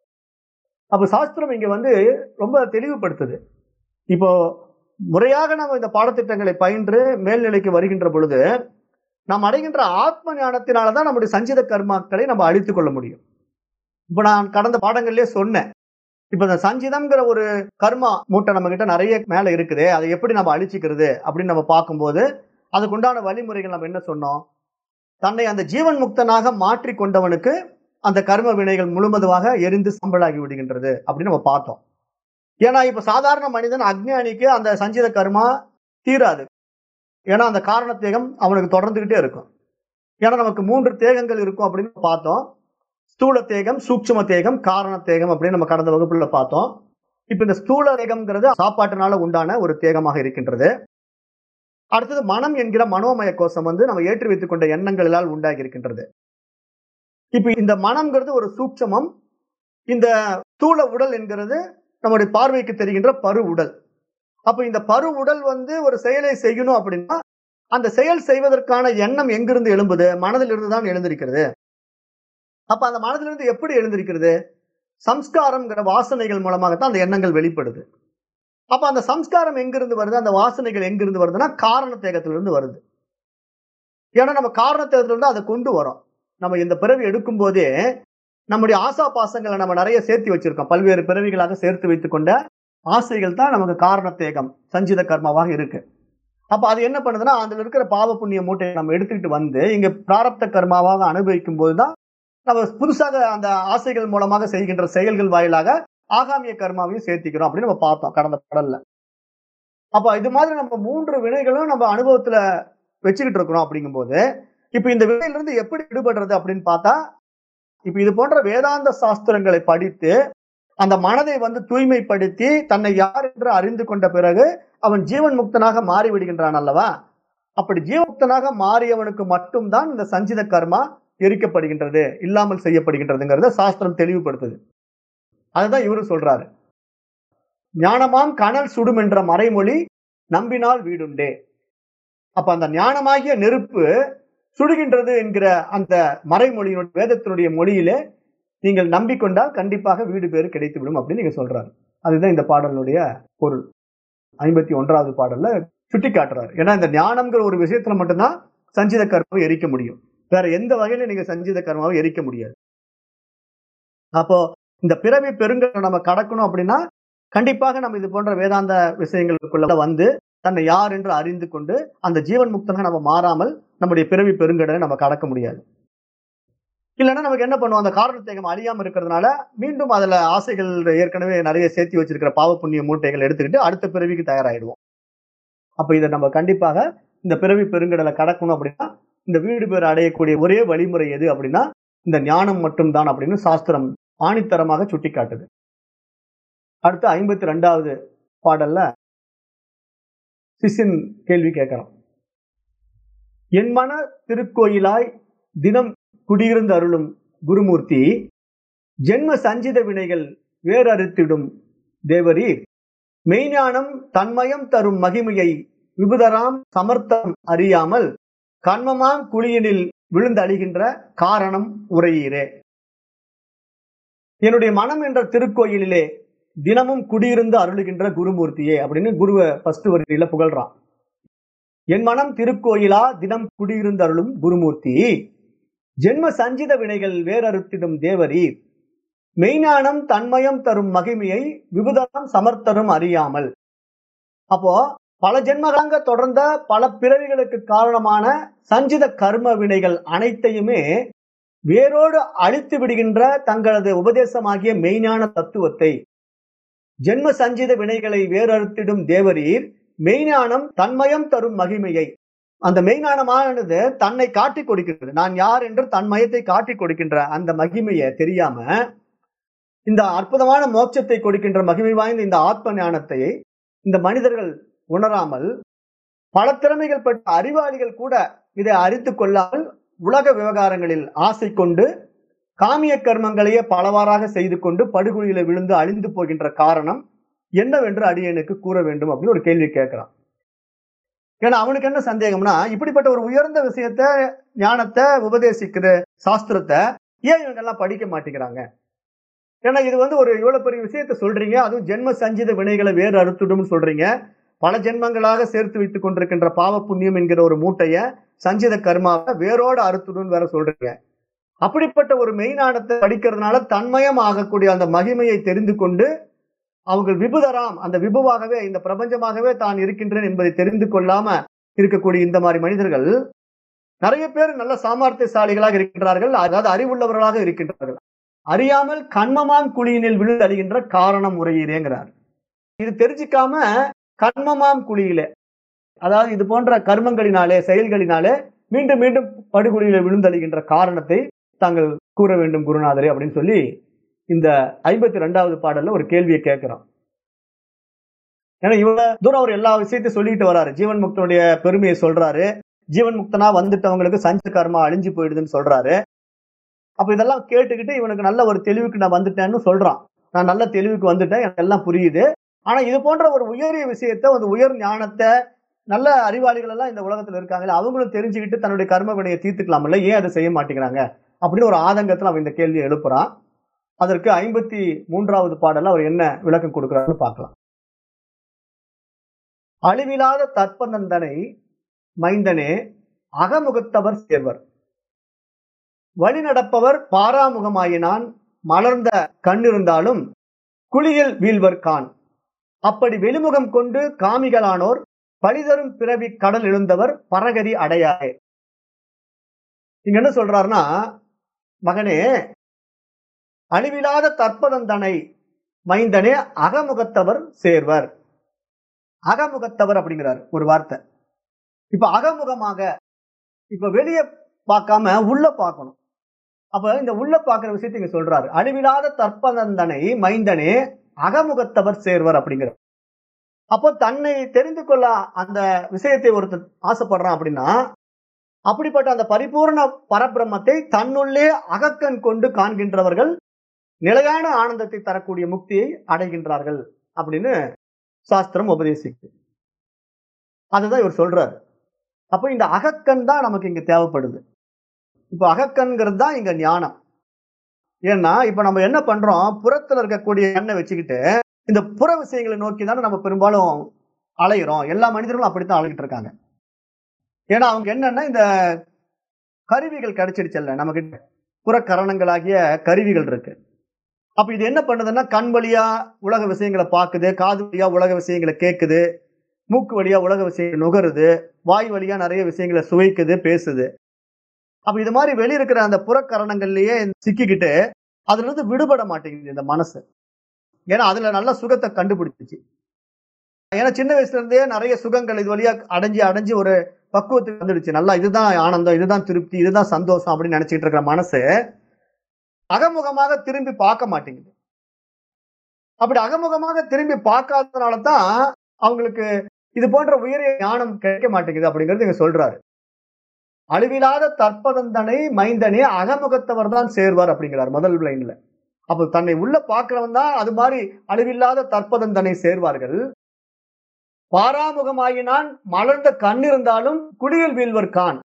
அப்ப சாஸ்திரம் இங்க வந்து ரொம்ப தெளிவுபடுத்துது இப்போ முறையாக நம்ம இந்த பாடத்திட்டங்களை பயின்று மேல்நிலைக்கு வருகின்ற பொழுது நாம் அடைகின்ற ஆத்ம ஞானத்தினாலதான் நம்முடைய சஞ்சித கர்மாக்களை நம்ம அழித்துக் கொள்ள முடியும் இப்ப நான் கடந்த பாடங்கள்லயே சொன்னேன் இப்ப இந்த சஞ்சிதம்ங்கிற ஒரு கர்மா மூட்டை நம்ம கிட்ட நிறைய மேல இருக்குது அதை எப்படி நம்ம அழிச்சிக்கிறது அப்படின்னு நம்ம பார்க்கும்போது அதுக்குண்டான வழிமுறைகள் நம்ம என்ன சொன்னோம் தன்னை அந்த ஜீவன் முக்தனாக மாற்றி கொண்டவனுக்கு அந்த கர்ம வினைகள் முழுவதுமாக எரிந்து சம்பளாகி விடுகின்றது அப்படின்னு நம்ம பார்த்தோம் ஏன்னா இப்ப சாதாரண மனிதன் அக்ஞானிக்கு அந்த சஞ்சித கர்மா தீராது ஏன்னா அந்த காரண தேகம் அவனுக்கு தொடர்ந்துகிட்டே இருக்கும் ஏன்னா நமக்கு மூன்று தேகங்கள் இருக்கும் அப்படின்னு பார்த்தோம் ஸ்தூல தேகம் சூட்சும தேகம் காரண தேகம் அப்படின்னு நம்ம கடந்த வகுப்புல பார்த்தோம் இப்ப இந்த ஸ்தூல தேகம்ங்கிறது சாப்பாட்டினால உண்டான ஒரு தேகமாக இருக்கின்றது அடுத்தது மனம் என்கிற மனோமய கோஷம் வந்து நம்ம ஏற்றி வைத்துக் கொண்ட எண்ணங்களால் உண்டாகி இருக்கின்றது இப்ப இந்த மனம்ங்கிறது ஒரு சூட்சமம் இந்த ஸ்தூல உடல் என்கிறது நம்முடைய பார்வைக்கு தெரிகின்ற பரு உடல் அப்ப இந்த பரு உடல் வந்து ஒரு செயலை செய்யணும் அப்படின்னா அந்த செயல் செய்வதற்கான எண்ணம் எங்கிருந்து எழும்புது மனதிலிருந்து தான் எழுந்திருக்கிறது அப்ப அந்த மனதிலிருந்து எப்படி எழுந்திருக்கிறது சம்ஸ்காரம்ங்கிற வாசனைகள் மூலமாகத்தான் அந்த எண்ணங்கள் வெளிப்படுது அப்ப அந்த சம்ஸ்காரம் எங்கிருந்து வருது அந்த வாசனைகள் எங்கிருந்து வருதுன்னா காரண தேகத்திலிருந்து வருது ஏன்னா நம்ம காரண தேகத்திலிருந்து அதை கொண்டு வரோம் நம்ம இந்த பிறவி எடுக்கும் போதே நம்முடைய ஆசா பாசங்களை நம்ம நிறைய சேர்த்து வச்சிருக்கோம் பல்வேறு பிறவிகளாக சேர்த்து வைத்துக் கொண்ட ஆசைகள் தான் நமக்கு காரண தேகம் சஞ்சித கர்மாவாக இருக்கு அப்ப அது என்ன பண்ணுதுன்னா அதுல இருக்கிற பாவ புண்ணிய மூட்டையை நம்ம எடுத்துக்கிட்டு வந்து இங்க பிராரப்த கர்மாவாக அனுபவிக்கும் போதுதான் நம்ம புதுசாக அந்த ஆசைகள் மூலமாக செய்கின்ற செயல்கள் வாயிலாக ஆகாமிய கர்மாவையும் சேர்த்திக்கிறோம் அப்படின்னு நம்ம பார்த்தோம் கடந்த பாடல்ல அப்ப இது மாதிரி நம்ம மூன்று வினைகளும் நம்ம அனுபவத்துல வச்சுக்கிட்டு இருக்கிறோம் அப்படிங்கும்போது இப்ப இந்த வினையிலிருந்து எப்படி விடுபடுறது அப்படின்னு பார்த்தா இப்ப இது போன்ற வேதாந்த சாஸ்திரங்களை படித்து அந்த மனதை வந்து தூய்மைப்படுத்தி தன்னை யார் என்று அறிந்து கொண்ட பிறகு அவன் ஜீவன் முக்தனாக மாறி விடுகின்றான் அல்லவா அப்படி ஜீவமுக்தனாக மாறியவனுக்கு மட்டும்தான் இந்த சஞ்சித கர்மா எரிக்கப்படுகின்றது இல்லாமல் செய்யப்படுகின்றதுங்கிறத சாஸ்திரம் தெளிவுபடுத்துது அதுதான் இவரு சொல்றாரு ஞானமாம் கனல் சுடும் என்ற மறைமொழி நம்பினால் வீடுண்டே அப்ப அந்த ஞானமாகிய நெருப்பு சுடுகின்றது என்கிற அந்த மறைமொழியினுடைய வேதத்தினுடைய மொழியிலே நீங்கள் நம்பிக்கொண்டால் கண்டிப்பாக வீடு பேரு கிடைத்துவிடும் அப்படின்னு நீங்க சொல்றாரு அதுதான் இந்த பாடலுடைய பொருள் ஐம்பத்தி ஒன்றாவது பாடல்ல சுட்டி காட்டுறாரு ஏன்னா இந்த ஞானம்ங்கிற ஒரு விஷயத்துல மட்டும்தான் சஞ்சித கர்மாவை எரிக்க முடியும் வேற எந்த வகையில நீங்க சஞ்சித கர்மாவை எரிக்க முடியாது அப்போ இந்த பிறவி பெருங்கலை நம்ம கடக்கணும் அப்படின்னா கண்டிப்பாக நம்ம இது போன்ற வேதாந்த விஷயங்களுக்குள்ள வந்து தன்னை யார் என்று அறிந்து கொண்டு அந்த ஜீவன் முக்தனாக நம்ம மாறாமல் நம்முடைய பிறவி பெருங்கடலை நம்ம கடக்க முடியாது இல்லைன்னா நமக்கு என்ன பண்ணுவோம் அந்த காரணத்தேகம் அழியாம இருக்கிறதுனால மீண்டும் அதுல ஆசைகள் ஏற்கனவே நிறைய சேர்த்து வச்சிருக்கிற பாவ புண்ணிய மூட்டைகள் எடுத்துக்கிட்டு அடுத்த பிறவிக்கு தயாராயிடுவோம் அப்ப இதை நம்ம கண்டிப்பாக இந்த பிறவி பெருங்கடலை கடக்கணும் அப்படின்னா இந்த வீடு பேர் அடையக்கூடிய ஒரே வழிமுறை எது அப்படின்னா இந்த ஞானம் மட்டும்தான் அப்படின்னு சாஸ்திரம் ஆணித்தரமாக சுட்டி காட்டுது அடுத்து ஐம்பத்தி ரெண்டாவது பாடல்ல சிசின் கேள்வி கேட்கிறான் என் மன திருக்கோயிலாய் தினம் குடியிருந்து அருளும் குருமூர்த்தி ஜென்ம சஞ்சித வினைகள் வேறறுத்திடும் தேவரீர் மெய்ஞானம் தன்மயம் தரும் மகிமையை விபுதராம் சமர்த்தம் அறியாமல் கண்மமாம் குழியினில் விழுந்தழிகின்ற காரணம் உரையீரே என்னுடைய மனம் என்ற திருக்கோயிலிலே தினமும் குடியிருந்து அருளுகின்ற குருமூர்த்தியே அப்படின்னு குருவை ஃபர்ஸ்ட் வரியில புகழ்றான் என் மனம் திருக்கோயிலா தினம் குடியிருந்து அருளும் குருமூர்த்தி ஜென்ம சஞ்சித வினைகள் வேறறுத்திடும் தேவரீர் மெய்ஞானம் தன்மயம் தரும் மகிமையை விபுதம் சமர்த்தரும் அறியாமல் அப்போ பல ஜென்மகாங்க தொடர்ந்த பல பிறவிகளுக்கு காரணமான சஞ்சித கர்ம வினைகள் அனைத்தையுமே வேரோடு அழித்து விடுகின்ற தங்களது உபதேசமாகிய மெய்ஞான தத்துவத்தை ஜென்ம சஞ்சித வினைகளை வேறறுத்திடும் தேவரீர் மெய்ஞானம் தன்மயம் தரும் மகிமையை அந்த மெய்ஞானமானது தன்னை காட்டி கொடுக்கிறது நான் யார் என்று தன் மயத்தை காட்டி கொடுக்கின்ற அந்த மகிமையை தெரியாம இந்த அற்புதமான மோட்சத்தை கொடுக்கின்ற மகிமை வாய்ந்த இந்த ஆத்ம ஞானத்தை இந்த மனிதர்கள் உணராமல் பல திறமைகள் பெற்ற அறிவாளிகள் கூட இதை அறிந்து கொள்ளாமல் உலக விவகாரங்களில் ஆசை கொண்டு காமிய கர்மங்களையே பலவாறாக செய்து கொண்டு படுகொலியில விழுந்து அழிந்து போகின்ற காரணம் என்னவென்று அடியனுக்கு கூற வேண்டும் அப்படின்னு ஒரு கேள்வி கேட்கிறான் ஏன்னா அவனுக்கு என்ன சந்தேகம்னா இப்படிப்பட்ட ஒரு உயர்ந்த விஷயத்த ஞானத்தை உபதேசிக்கிற சாஸ்திரத்தை ஏன் இவங்க எல்லாம் படிக்க மாட்டேங்கிறாங்க ஏன்னா இது வந்து ஒரு இவ்வளவு பெரிய விஷயத்த சொல்றீங்க அதுவும் ஜென்ம சஞ்சித வினைகளை வேறு அறுத்துடும் சொல்றீங்க பல ஜென்மங்களாக சேர்த்து வைத்துக் கொண்டிருக்கின்ற பாவ புண்ணியம் என்கிற ஒரு மூட்டைய சஞ்சித கர்மாவை வேரோடு அறுத்துடும் வேற சொல்றீங்க அப்படிப்பட்ட ஒரு மெய்ஞானத்தை படிக்கிறதுனால தன்மயம் ஆகக்கூடிய அந்த மகிமையை தெரிந்து கொண்டு அவங்க விபுதராம் அந்த விபுவாகவே இந்த பிரபஞ்சமாகவே தான் இருக்கின்றேன் என்பதை தெரிந்து கொள்ளாம இருக்கக்கூடிய இந்த மாதிரி மனிதர்கள் நிறைய பேர் நல்ல சாமர்த்தியசாலிகளாக இருக்கின்றார்கள் அதாவது அறிவுள்ளவர்களாக இருக்கின்றார்கள் அறியாமல் கண்மமான் குழியினில் விழுந்தழிகின்ற காரணம் உரையிறேங்கிறார் இது தெரிஞ்சுக்காம கண்மமாம் குழியிலே அதாவது இது போன்ற கர்மங்களினாலே செயல்களினாலே மீண்டும் மீண்டும் படுகொலியில விழுந்தழிகின்ற காரணத்தை தாங்கள் கூற வேண்டும் குருநாதரே அப்படின்னு சொல்லி இந்த ஐம்பத்தி ரெண்டாவது பாடல்ல ஒரு கேள்வியை கேட்கிறோம் ஏன்னா இவ்வளவு தூரம் அவர் எல்லா விஷயத்தையும் சொல்லிட்டு வராரு ஜீவன் முக்தனுடைய பெருமையை சொல்றாரு ஜீவன் முக்தனா வந்துட்டவங்களுக்கு சஞ்ச கர்மா அழிஞ்சு போயிடுதுன்னு சொல்றாரு அப்ப இதெல்லாம் கேட்டுக்கிட்டு இவனுக்கு நல்ல ஒரு தெளிவுக்கு நான் வந்துட்டேன்னு சொல்றான் நான் நல்ல தெளிவுக்கு வந்துட்டேன் எனக்கு எல்லாம் புரியுது ஆனா இது போன்ற ஒரு உயரிய விஷயத்த ஒரு உயர் ஞானத்தை நல்ல அறிவாளிகள் எல்லாம் இந்த உலகத்துல இருக்காங்கல்ல அவங்களும் தெரிஞ்சுக்கிட்டு தன்னுடைய கர்ம வினையை தீர்த்துக்கலாம்ல ஏன் அதை செய்ய மாட்டேங்கிறாங்க அப்படின்னு ஒரு ஆதங்கத்துல அவன் இந்த கேள்வியை எழுப்புறான் அதற்கு ஐம்பத்தி மூன்றாவது பாடல்ல அவர் என்ன விளக்கம் கொடுக்கிறாருன்னு பார்க்கலாம் அழிவில்லாத தற்பந்தனை மைந்தனே அகமுகத்தவர் சேர்வர் வழி நடப்பவர் பாராமுகமாயினான் மலர்ந்த கண்ணிருந்தாலும் குளியில் வீழ்வர் கான் அப்படி வெளிமுகம் கொண்டு காமிகளானோர் பழிதரும் பிறவி கடல் எழுந்தவர் பரகதி அடையாரே இங்க என்ன சொல்றாருன்னா மகனே அழிவில்லாத தற்பதந்தனை மைந்தனே அகமுகத்தவர் சேர்வர் அகமுகத்தவர் அப்படிங்கிறார் ஒரு வார்த்தை இப்ப அகமுகமாக இப்ப வெளியே பார்க்காம உள்ள பார்க்கணும் அப்ப இந்த உள்ள பார்க்கிற விஷயத்தை இங்க சொல்றாரு அழிவில்லாத தற்பதந்தனை மைந்தனே அகமுகத்தவர் சேர்வர் அப்படிங்கிறார் அப்போ தன்னை தெரிந்து கொள்ள அந்த விஷயத்தை ஒருத்தர் ஆசைப்படுறான் அப்படின்னா அப்படிப்பட்ட அந்த பரிபூர்ண பரபிரம்மத்தை தன்னுள்ளே அகக்கண் கொண்டு காண்கின்றவர்கள் நிலையான ஆனந்தத்தை தரக்கூடிய முக்தியை அடைகின்றார்கள் அப்படின்னு சாஸ்திரம் உபதேசிக்கு அதுதான் இவர் சொல்றாரு அப்போ இந்த அகக்கண் தான் நமக்கு இங்க தேவைப்படுது இப்போ அகக்கண்கிறது தான் இங்க ஞானம் ஏன்னா இப்ப நம்ம என்ன பண்றோம் புறத்துல இருக்கக்கூடிய கண்ணை வச்சுக்கிட்டு இந்த புற விஷயங்களை நோக்கி தானே நம்ம பெரும்பாலும் அலையிறோம் எல்லா மனிதர்களும் அப்படித்தான் அலைகிட்டு இருக்காங்க ஏன்னா அவங்க என்னன்னா இந்த கருவிகள் கிடைச்சிடுச்சல்ல நம்ம கிட்ட புறக்கரணங்களாகிய கருவிகள் இருக்கு அப்ப இது என்ன பண்ணுதுன்னா கண் வழியா உலக விஷயங்களை பார்க்குது காது வழியா உலக விஷயங்களை கேட்குது மூக்கு வழியா உலக விஷயங்களை நுகருது வாய் வழியா நிறைய விஷயங்களை சுவைக்குது பேசுது அப்ப இது மாதிரி வெளிய இருக்கிற அந்த புறக்கரணங்கள்லயே சிக்கிக்கிட்டு அதுல இருந்து விடுபட மாட்டேங்குது இந்த மனசு ஏன்னா அதுல நல்ல சுகத்தை கண்டுபிடிச்சிச்சு ஏன்னா சின்ன வயசுல இருந்தே நிறைய சுகங்கள் இது வழியா அடைஞ்சு அடைஞ்சு ஒரு பக்குவத்துக்கு வந்துடுச்சு நல்லா இதுதான் ஆனந்தம் இதுதான் திருப்தி இதுதான் சந்தோஷம் அப்படின்னு நினைச்சிட்டு இருக்கிற மனசு அகமுகமாக திரும்பி பார்க்க மாட்டேங்குது அப்படி அகமுகமாக திரும்பி பார்க்காததுனால தான் அவங்களுக்கு இது போன்ற உயரிய ஞானம் கிடைக்க மாட்டேங்குது அப்படிங்கிறது இங்க சொல்றாரு அழிவில்லாத தற்பதந்தனை மைந்தனே அகமுகத்தவர் தான் சேர்வார் அப்படிங்கிறார் முதல் லைன்ல அப்ப தன்னை உள்ள பார்க்கிறவன் தான் அது மாதிரி அழிவில்லாத தற்பதந்தனை சேர்வார்கள் பாராமுகமாயினான் மலர்ந்த கண் இருந்தாலும் குடியில் வீழ்வர் கான்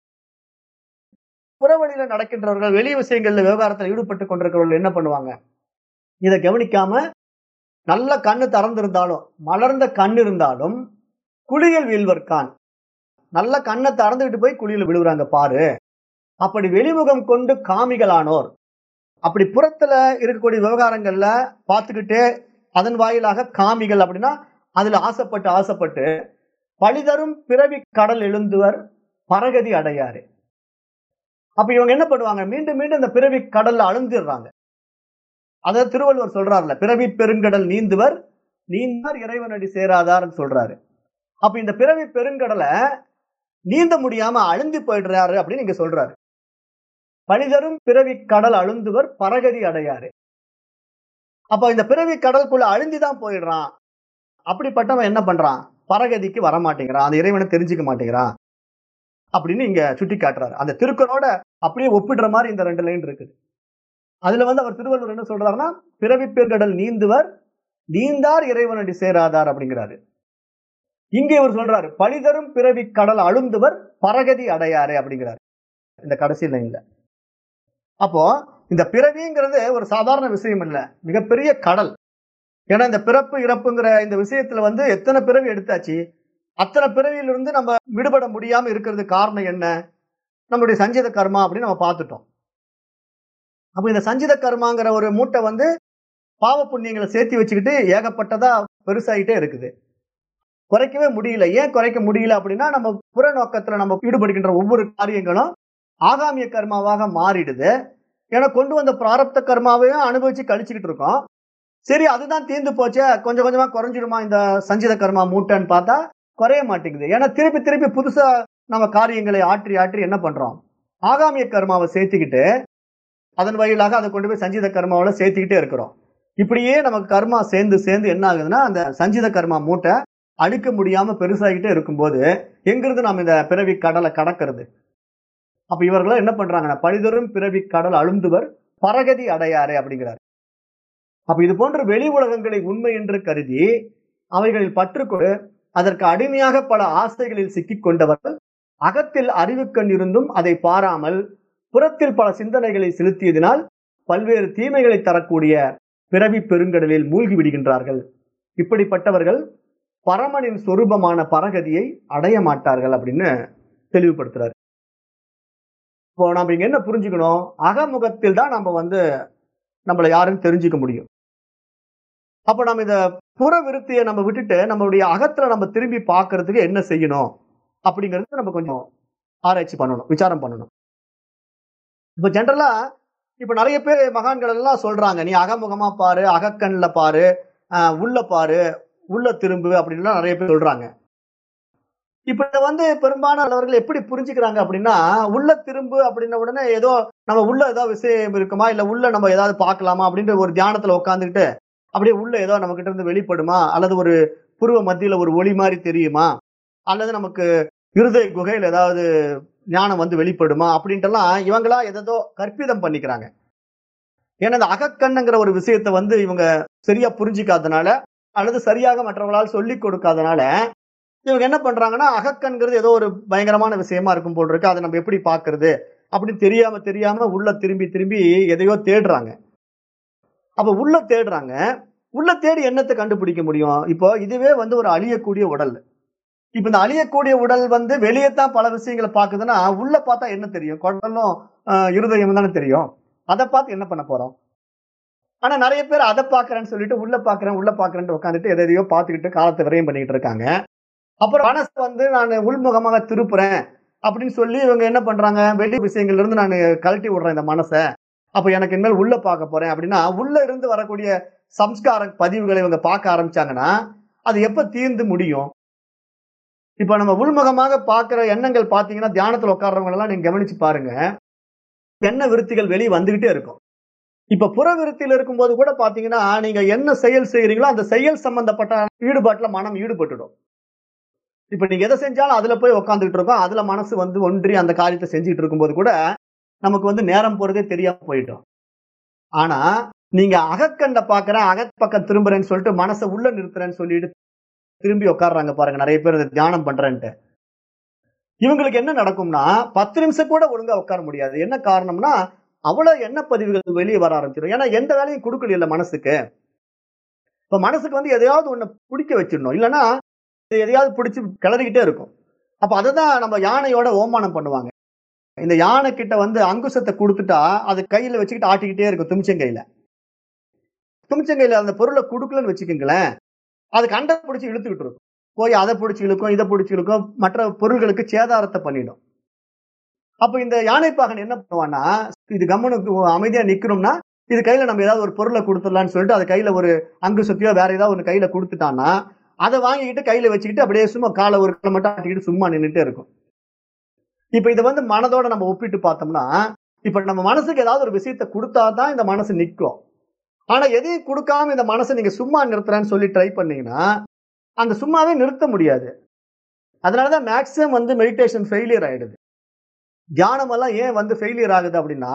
புறவழியில நடக்கின்றவர்கள் வெளி விஷயங்கள்ல விவகாரத்தில் ஈடுபட்டு கொண்டிருக்கிறவர்கள் என்ன பண்ணுவாங்க இதை கவனிக்காம நல்ல கண்ணு திறந்திருந்தாலும் மலர்ந்த கண் இருந்தாலும் குளியல் வீழ்வர்கான் நல்ல கண்ணை திறந்துகிட்டு போய் குழியில விழுவுறாங்க பாரு அப்படி வெளிமுகம் கொண்டு காமிகளானோர் அப்படி புறத்துல இருக்கக்கூடிய விவகாரங்கள்ல பார்த்துக்கிட்டே அதன் வாயிலாக காமிகள் அப்படின்னா அதுல ஆசைப்பட்டு ஆசைப்பட்டு பழிதரும் பிறவி கடல் எழுந்துவர் பரகதி அடையாரு அப்ப இவங்க என்ன பண்ணுவாங்க மீண்டும் மீண்டும் இந்த பிறவி கடல்ல அழுந்திடுறாங்க அதாவது திருவள்ளுவர் சொல்றாருல பிறவி பெருங்கடல் நீந்துவர் நீந்தார் இறைவனடி சேராதார்னு சொல்றாரு அப்ப இந்த பிறவி பெருங்கடலை நீந்த முடியாம அழுந்தி போயிடுறாரு அப்படின்னு இங்க சொல்றாரு பழிதரும் பிறவி கடல் அழுந்துவர் பரகதி அடையாரு அப்ப இந்த பிறவி கடலுக்குள்ள அழுந்திதான் போயிடுறான் அப்படிப்பட்டவன் என்ன பண்றான் பரகதிக்கு வர மாட்டேங்கிறான் அந்த இறைவனை தெரிஞ்சுக்க மாட்டேங்கிறான் அப்படின்னு இங்க சுட்டி காட்டுறாரு அந்த திருக்குறளோட அப்படியே ஒப்பிடுற மாதிரி இந்த ரெண்டு லைன் இருக்குது அதுல வந்து அவர் திருவள்ளுவர் என்ன சொல்றாருன்னா பிறவி பெருங்கடல் நீந்துவர் நீந்தார் இறைவனடி சேராதார் அப்படிங்கிறாரு இங்கே இவர் சொல்றாரு பழிதரும் பிறவி கடல் அழுந்துவர் பரகதி அடையாரே அப்படிங்கிறாரு இந்த கடைசி லைன்ல அப்போ இந்த பிறவிங்கிறது ஒரு சாதாரண விஷயம் இல்ல மிகப்பெரிய கடல் ஏன்னா இந்த பிறப்பு இறப்புங்கிற இந்த விஷயத்துல வந்து எத்தனை பிறவி எடுத்தாச்சு அத்தனை பிறவியிலிருந்து நம்ம விடுபட முடியாம இருக்கிறது காரணம் என்ன நம்மளுடைய சஞ்சித கர்மா அப்படின்னு நம்ம பார்த்துட்டோம் அப்ப இந்த சஞ்சித கர்மாங்கிற ஒரு மூட்டை வந்து பாவ புண்ணியங்களை சேர்த்து வச்சுக்கிட்டு ஏகப்பட்டதா பெருசாயிட்டே இருக்குது குறைக்கவே முடியல ஏன் குறைக்க முடியல அப்படின்னா நம்ம புற நோக்கத்துல நம்ம ஈடுபடுகின்ற ஒவ்வொரு காரியங்களும் ஆகாமிய கர்மாவாக மாறிடுது ஏன்னா கொண்டு வந்த பிராரப்த கர்மாவையும் அனுபவிச்சு கழிச்சுக்கிட்டு இருக்கோம் சரி அதுதான் தீர்ந்து போச்சே கொஞ்சம் கொஞ்சமா குறைஞ்சிடுமா இந்த சஞ்சித கர்மா மூட்டைன்னு பார்த்தா குறைய மாட்டேங்குது ஏன்னா திருப்பி திருப்பி புதுசா நம்ம காரியங்களை ஆற்றி ஆற்றி என்ன பண்றோம் ஆகாமிய கர்மாவை சேர்த்துக்கிட்டு அதன் வழியிலாக அதை கொண்டு போய் சஞ்சித கர்மாவோட சேர்த்துக்கிட்டே இருக்கிறோம் இப்படியே நமக்கு கர்மா சேர்ந்து சேர்ந்து என்ன ஆகுதுன்னா அந்த சஞ்சித கர்மா மூட்டை அடுக்க முடியாம பெருசாகிட்டே இருக்கும்போது எங்கிருந்து நாம் இந்த பிறவி கடலை கடக்கிறது அப்ப இவர்களும் என்ன பண்றாங்கன்னா பழிதரும் பிறவி கடல் அழுந்துவர் பரகதி அடையாரே அப்படிங்கிறார் அப்ப இது போன்ற வெளி உலகங்களை உண்மை என்று கருதி அவைகளில் பற்றுக்கொண்டு அதற்கு அடிமையாக பல ஆசைகளில் சிக்கிக் கொண்டவர்கள் அகத்தில் அறிவுக்கண் இருந்தும் அதை பாராமல் புறத்தில் பல சிந்தனைகளை செலுத்தியதினால் பல்வேறு தீமைகளை தரக்கூடிய பிறவி பெருங்கடலில் மூழ்கி விடுகின்றார்கள் இப்படிப்பட்டவர்கள் பரமனின் சொரூபமான பரகதியை அடைய மாட்டார்கள் அப்படின்னு தெளிவுபடுத்துறாரு இப்போ நம்ம இங்க என்ன புரிஞ்சுக்கணும் அகமுகத்தில் தான் நம்ம வந்து நம்மளை யாருன்னு தெரிஞ்சுக்க முடியும் அப்ப நம்ம இந்த புற விருத்தியை நம்ம விட்டுட்டு நம்மளுடைய அகத்துல நம்ம திரும்பி பார்க்கிறதுக்கு என்ன செய்யணும் அப்படிங்கிறது நம்ம கொஞ்சம் ஆராய்ச்சி பண்ணணும் விசாரம் பண்ணணும் இப்ப ஜென்ரலா இப்ப நிறைய பேர் மகான்கள் எல்லாம் சொல்றாங்க நீ அகமுகமா பாரு அகக்கண்ல பாரு ஆஹ் உள்ள பாரு உள்ள திரும்பு அப்படின்லாம் நிறைய பேர் சொல்றாங்க இப்ப இதை வந்து பெரும்பாலானவர்கள் எப்படி புரிஞ்சுக்கிறாங்க அப்படின்னா உள்ள திரும்பு அப்படின்ன உடனே ஏதோ நம்ம உள்ள ஏதாவது விஷயம் இருக்குமா இல்ல உள்ள நம்ம ஏதாவது பார்க்கலாமா அப்படின்ற ஒரு தியானத்துல உட்காந்துக்கிட்டு அப்படியே உள்ள ஏதோ நம்ம கிட்ட இருந்து வெளிப்படுமா அல்லது ஒரு புருவ மத்தியில ஒரு ஒளி மாதிரி தெரியுமா அல்லது நமக்கு இருதய குகையில் ஏதாவது ஞானம் வந்து வெளிப்படுமா அப்படின்ட்டுலாம் இவங்களா எதோ கற்பிதம் பண்ணிக்கிறாங்க ஏன்னா இந்த அகக்கண்ணுங்கிற ஒரு விஷயத்தை வந்து இவங்க சரியா புரிஞ்சிக்காதனால அல்லது சரியாக மற்றவங்களால் சொல்லி கொடுக்காதனால இவங்க என்ன பண்றாங்கன்னா அகக்கண்கிறது ஏதோ ஒரு பயங்கரமான விஷயமா இருக்கும் போல் இருக்கு அதை நம்ம எப்படி பாக்குறது அப்படின்னு தெரியாம தெரியாம உள்ள திரும்பி திரும்பி எதையோ தேடுறாங்க அப்ப உள்ள தேடுறாங்க உள்ள தேடி என்னத்தை கண்டுபிடிக்க முடியும் இப்போ இதுவே வந்து ஒரு அழியக்கூடிய உடல் இப்ப இந்த அழியக்கூடிய உடல் வந்து வெளியே தான் பல விஷயங்களை பாக்குதுன்னா உள்ள பார்த்தா என்ன தெரியும் குடலும் ஆஹ், இருதயம் தானே தெரியும் அதை பார்த்து என்ன பண்ண போறோம் ஆனா நிறைய பேர் அதை பாக்குறேன்னு சொல்லிட்டு உள்ள பாக்குறேன் உள்ள பாக்குறேன்னு உட்காந்துட்டு எதை எதையோ பார்த்துக்கிட்டு காலத்தை விரயம் பண்ணிட்டு இருக்காங்க அப்புறம் மனசு வந்து நான் உள்முகமாக திருப்புறேன் அப்படின்னு சொல்லி இவங்க என்ன பண்றாங்க வெளி விஷயங்கள்ல இருந்து நான் கழட்டி விடுறேன் இந்த மனசை அப்ப எனக்கு இனிமேல் உள்ள பார்க்க போறேன் அப்படின்னா உள்ள இருந்து வரக்கூடிய சம்ஸ்கார பதிவுகளை இவங்க பார்க்க ஆரம்பிச்சாங்கன்னா அது எப்ப தீர்ந்து முடியும் இப்ப நம்ம உள்முகமாக பார்க்கிற எண்ணங்கள் பாத்தீங்கன்னா தியானத்துல உட்கார்றவங்க எல்லாம் நீங்க கவனிச்சு பாருங்க எண்ண விருத்திகள் வெளியே வந்துகிட்டே இருக்கும் இப்ப புற விருத்தியில இருக்கும்போது கூட பாத்தீங்கன்னா நீங்க என்ன செயல் செய்யறீங்களோ அந்த செயல் சம்பந்தப்பட்ட ஈடுபாட்டுல மனம் ஈடுபட்டுடும் இப்ப நீங்க எதை செஞ்சாலும் அதுல போய் உட்காந்துட்டு இருக்கோம் அதுல மனசு வந்து ஒன்றி அந்த காரியத்தை செஞ்சுட்டு இருக்கும்போது கூட நமக்கு வந்து நேரம் போறதே தெரியாம போயிட்டோம் ஆனா நீங்க அகக்கண்ட பாக்குறேன் அகப்பக்கம் திரும்புறேன்னு சொல்லிட்டு மனசை உள்ள நிறுத்துறேன்னு சொல்லிட்டு திரும்பி உட்கார்றாங்க பாருங்க நிறைய பேர் இதை தியானம் பண்றேன்ட்டு இவங்களுக்கு என்ன நடக்கும்னா பத்து நிமிஷம் கூட ஒழுங்கா உட்கார முடியாது என்ன காரணம்னா அவ்வளவு எண்ண பதிவுகள் வெளியே வர ஆரம்பிச்சிடும் ஏன்னா எந்த வேலையும் கொடுக்கல மனசுக்கு இப்ப மனசுக்கு வந்து எதையாவது ஒண்ணு பிடிக்க வச்சிடணும் இல்லைன்னா இது எதையாவது பிடிச்சி கிளறிக்கிட்டே இருக்கும் அப்ப அதை தான் நம்ம யானையோட ஓமானம் பண்ணுவாங்க இந்த யானை கிட்ட வந்து அங்குசத்தை கொடுத்துட்டா அது கையில வச்சுக்கிட்டு ஆட்டிக்கிட்டே இருக்கும் துமிச்சங்கையில துமிச்சங்கையில அந்த பொருளை கொடுக்கலன்னு வச்சுக்கோங்களேன் அது கண்டை பிடிச்சி இழுத்துக்கிட்டு இருக்கும் போய் அதை பிடிச்சி இழுக்கும் இதை பிடிச்சி இழுக்கும் மற்ற பொருள்களுக்கு சேதாரத்தை பண்ணிடும் அப்ப இந்த யானைப்பாகன் என்ன பண்ணுவான்னா இது கம்மனுக்கு அமைதியா நிக்கணும்னா இது கையில நம்ம ஏதாவது ஒரு பொருளை கொடுத்துடலாம்னு சொல்லிட்டு அது கையில ஒரு அங்குசத்தையோ வேற ஏதாவது ஒன்று கையில கொடுத்துட்டான்னா அதை வாங்கிக்கிட்டு கையில வச்சுக்கிட்டு அப்படியே சும்மா காலை ஒரு காலை மட்டும் ஆட்டிக்கிட்டு சும்மா நின்றுட்டே இருக்கும் இப்ப இதை வந்து மனதோட நம்ம ஒப்பிட்டு பார்த்தோம்னா இப்ப நம்ம மனசுக்கு ஏதாவது ஒரு விஷயத்தை கொடுத்தா தான் இந்த மனசு நிற்கும் ஆனா எதையும் கொடுக்காம இந்த மனசை நீங்க சும்மா நிறுத்துறேன்னு சொல்லி ட்ரை பண்ணீங்கன்னா அந்த சும்மாவே நிறுத்த முடியாது அதனாலதான் மேக்சிமம் வந்து மெடிடேஷன் ஃபெயிலியர் ஆயிடுது தியானம் எல்லாம் ஏன் வந்து ஃபெயிலியர் ஆகுது அப்படின்னா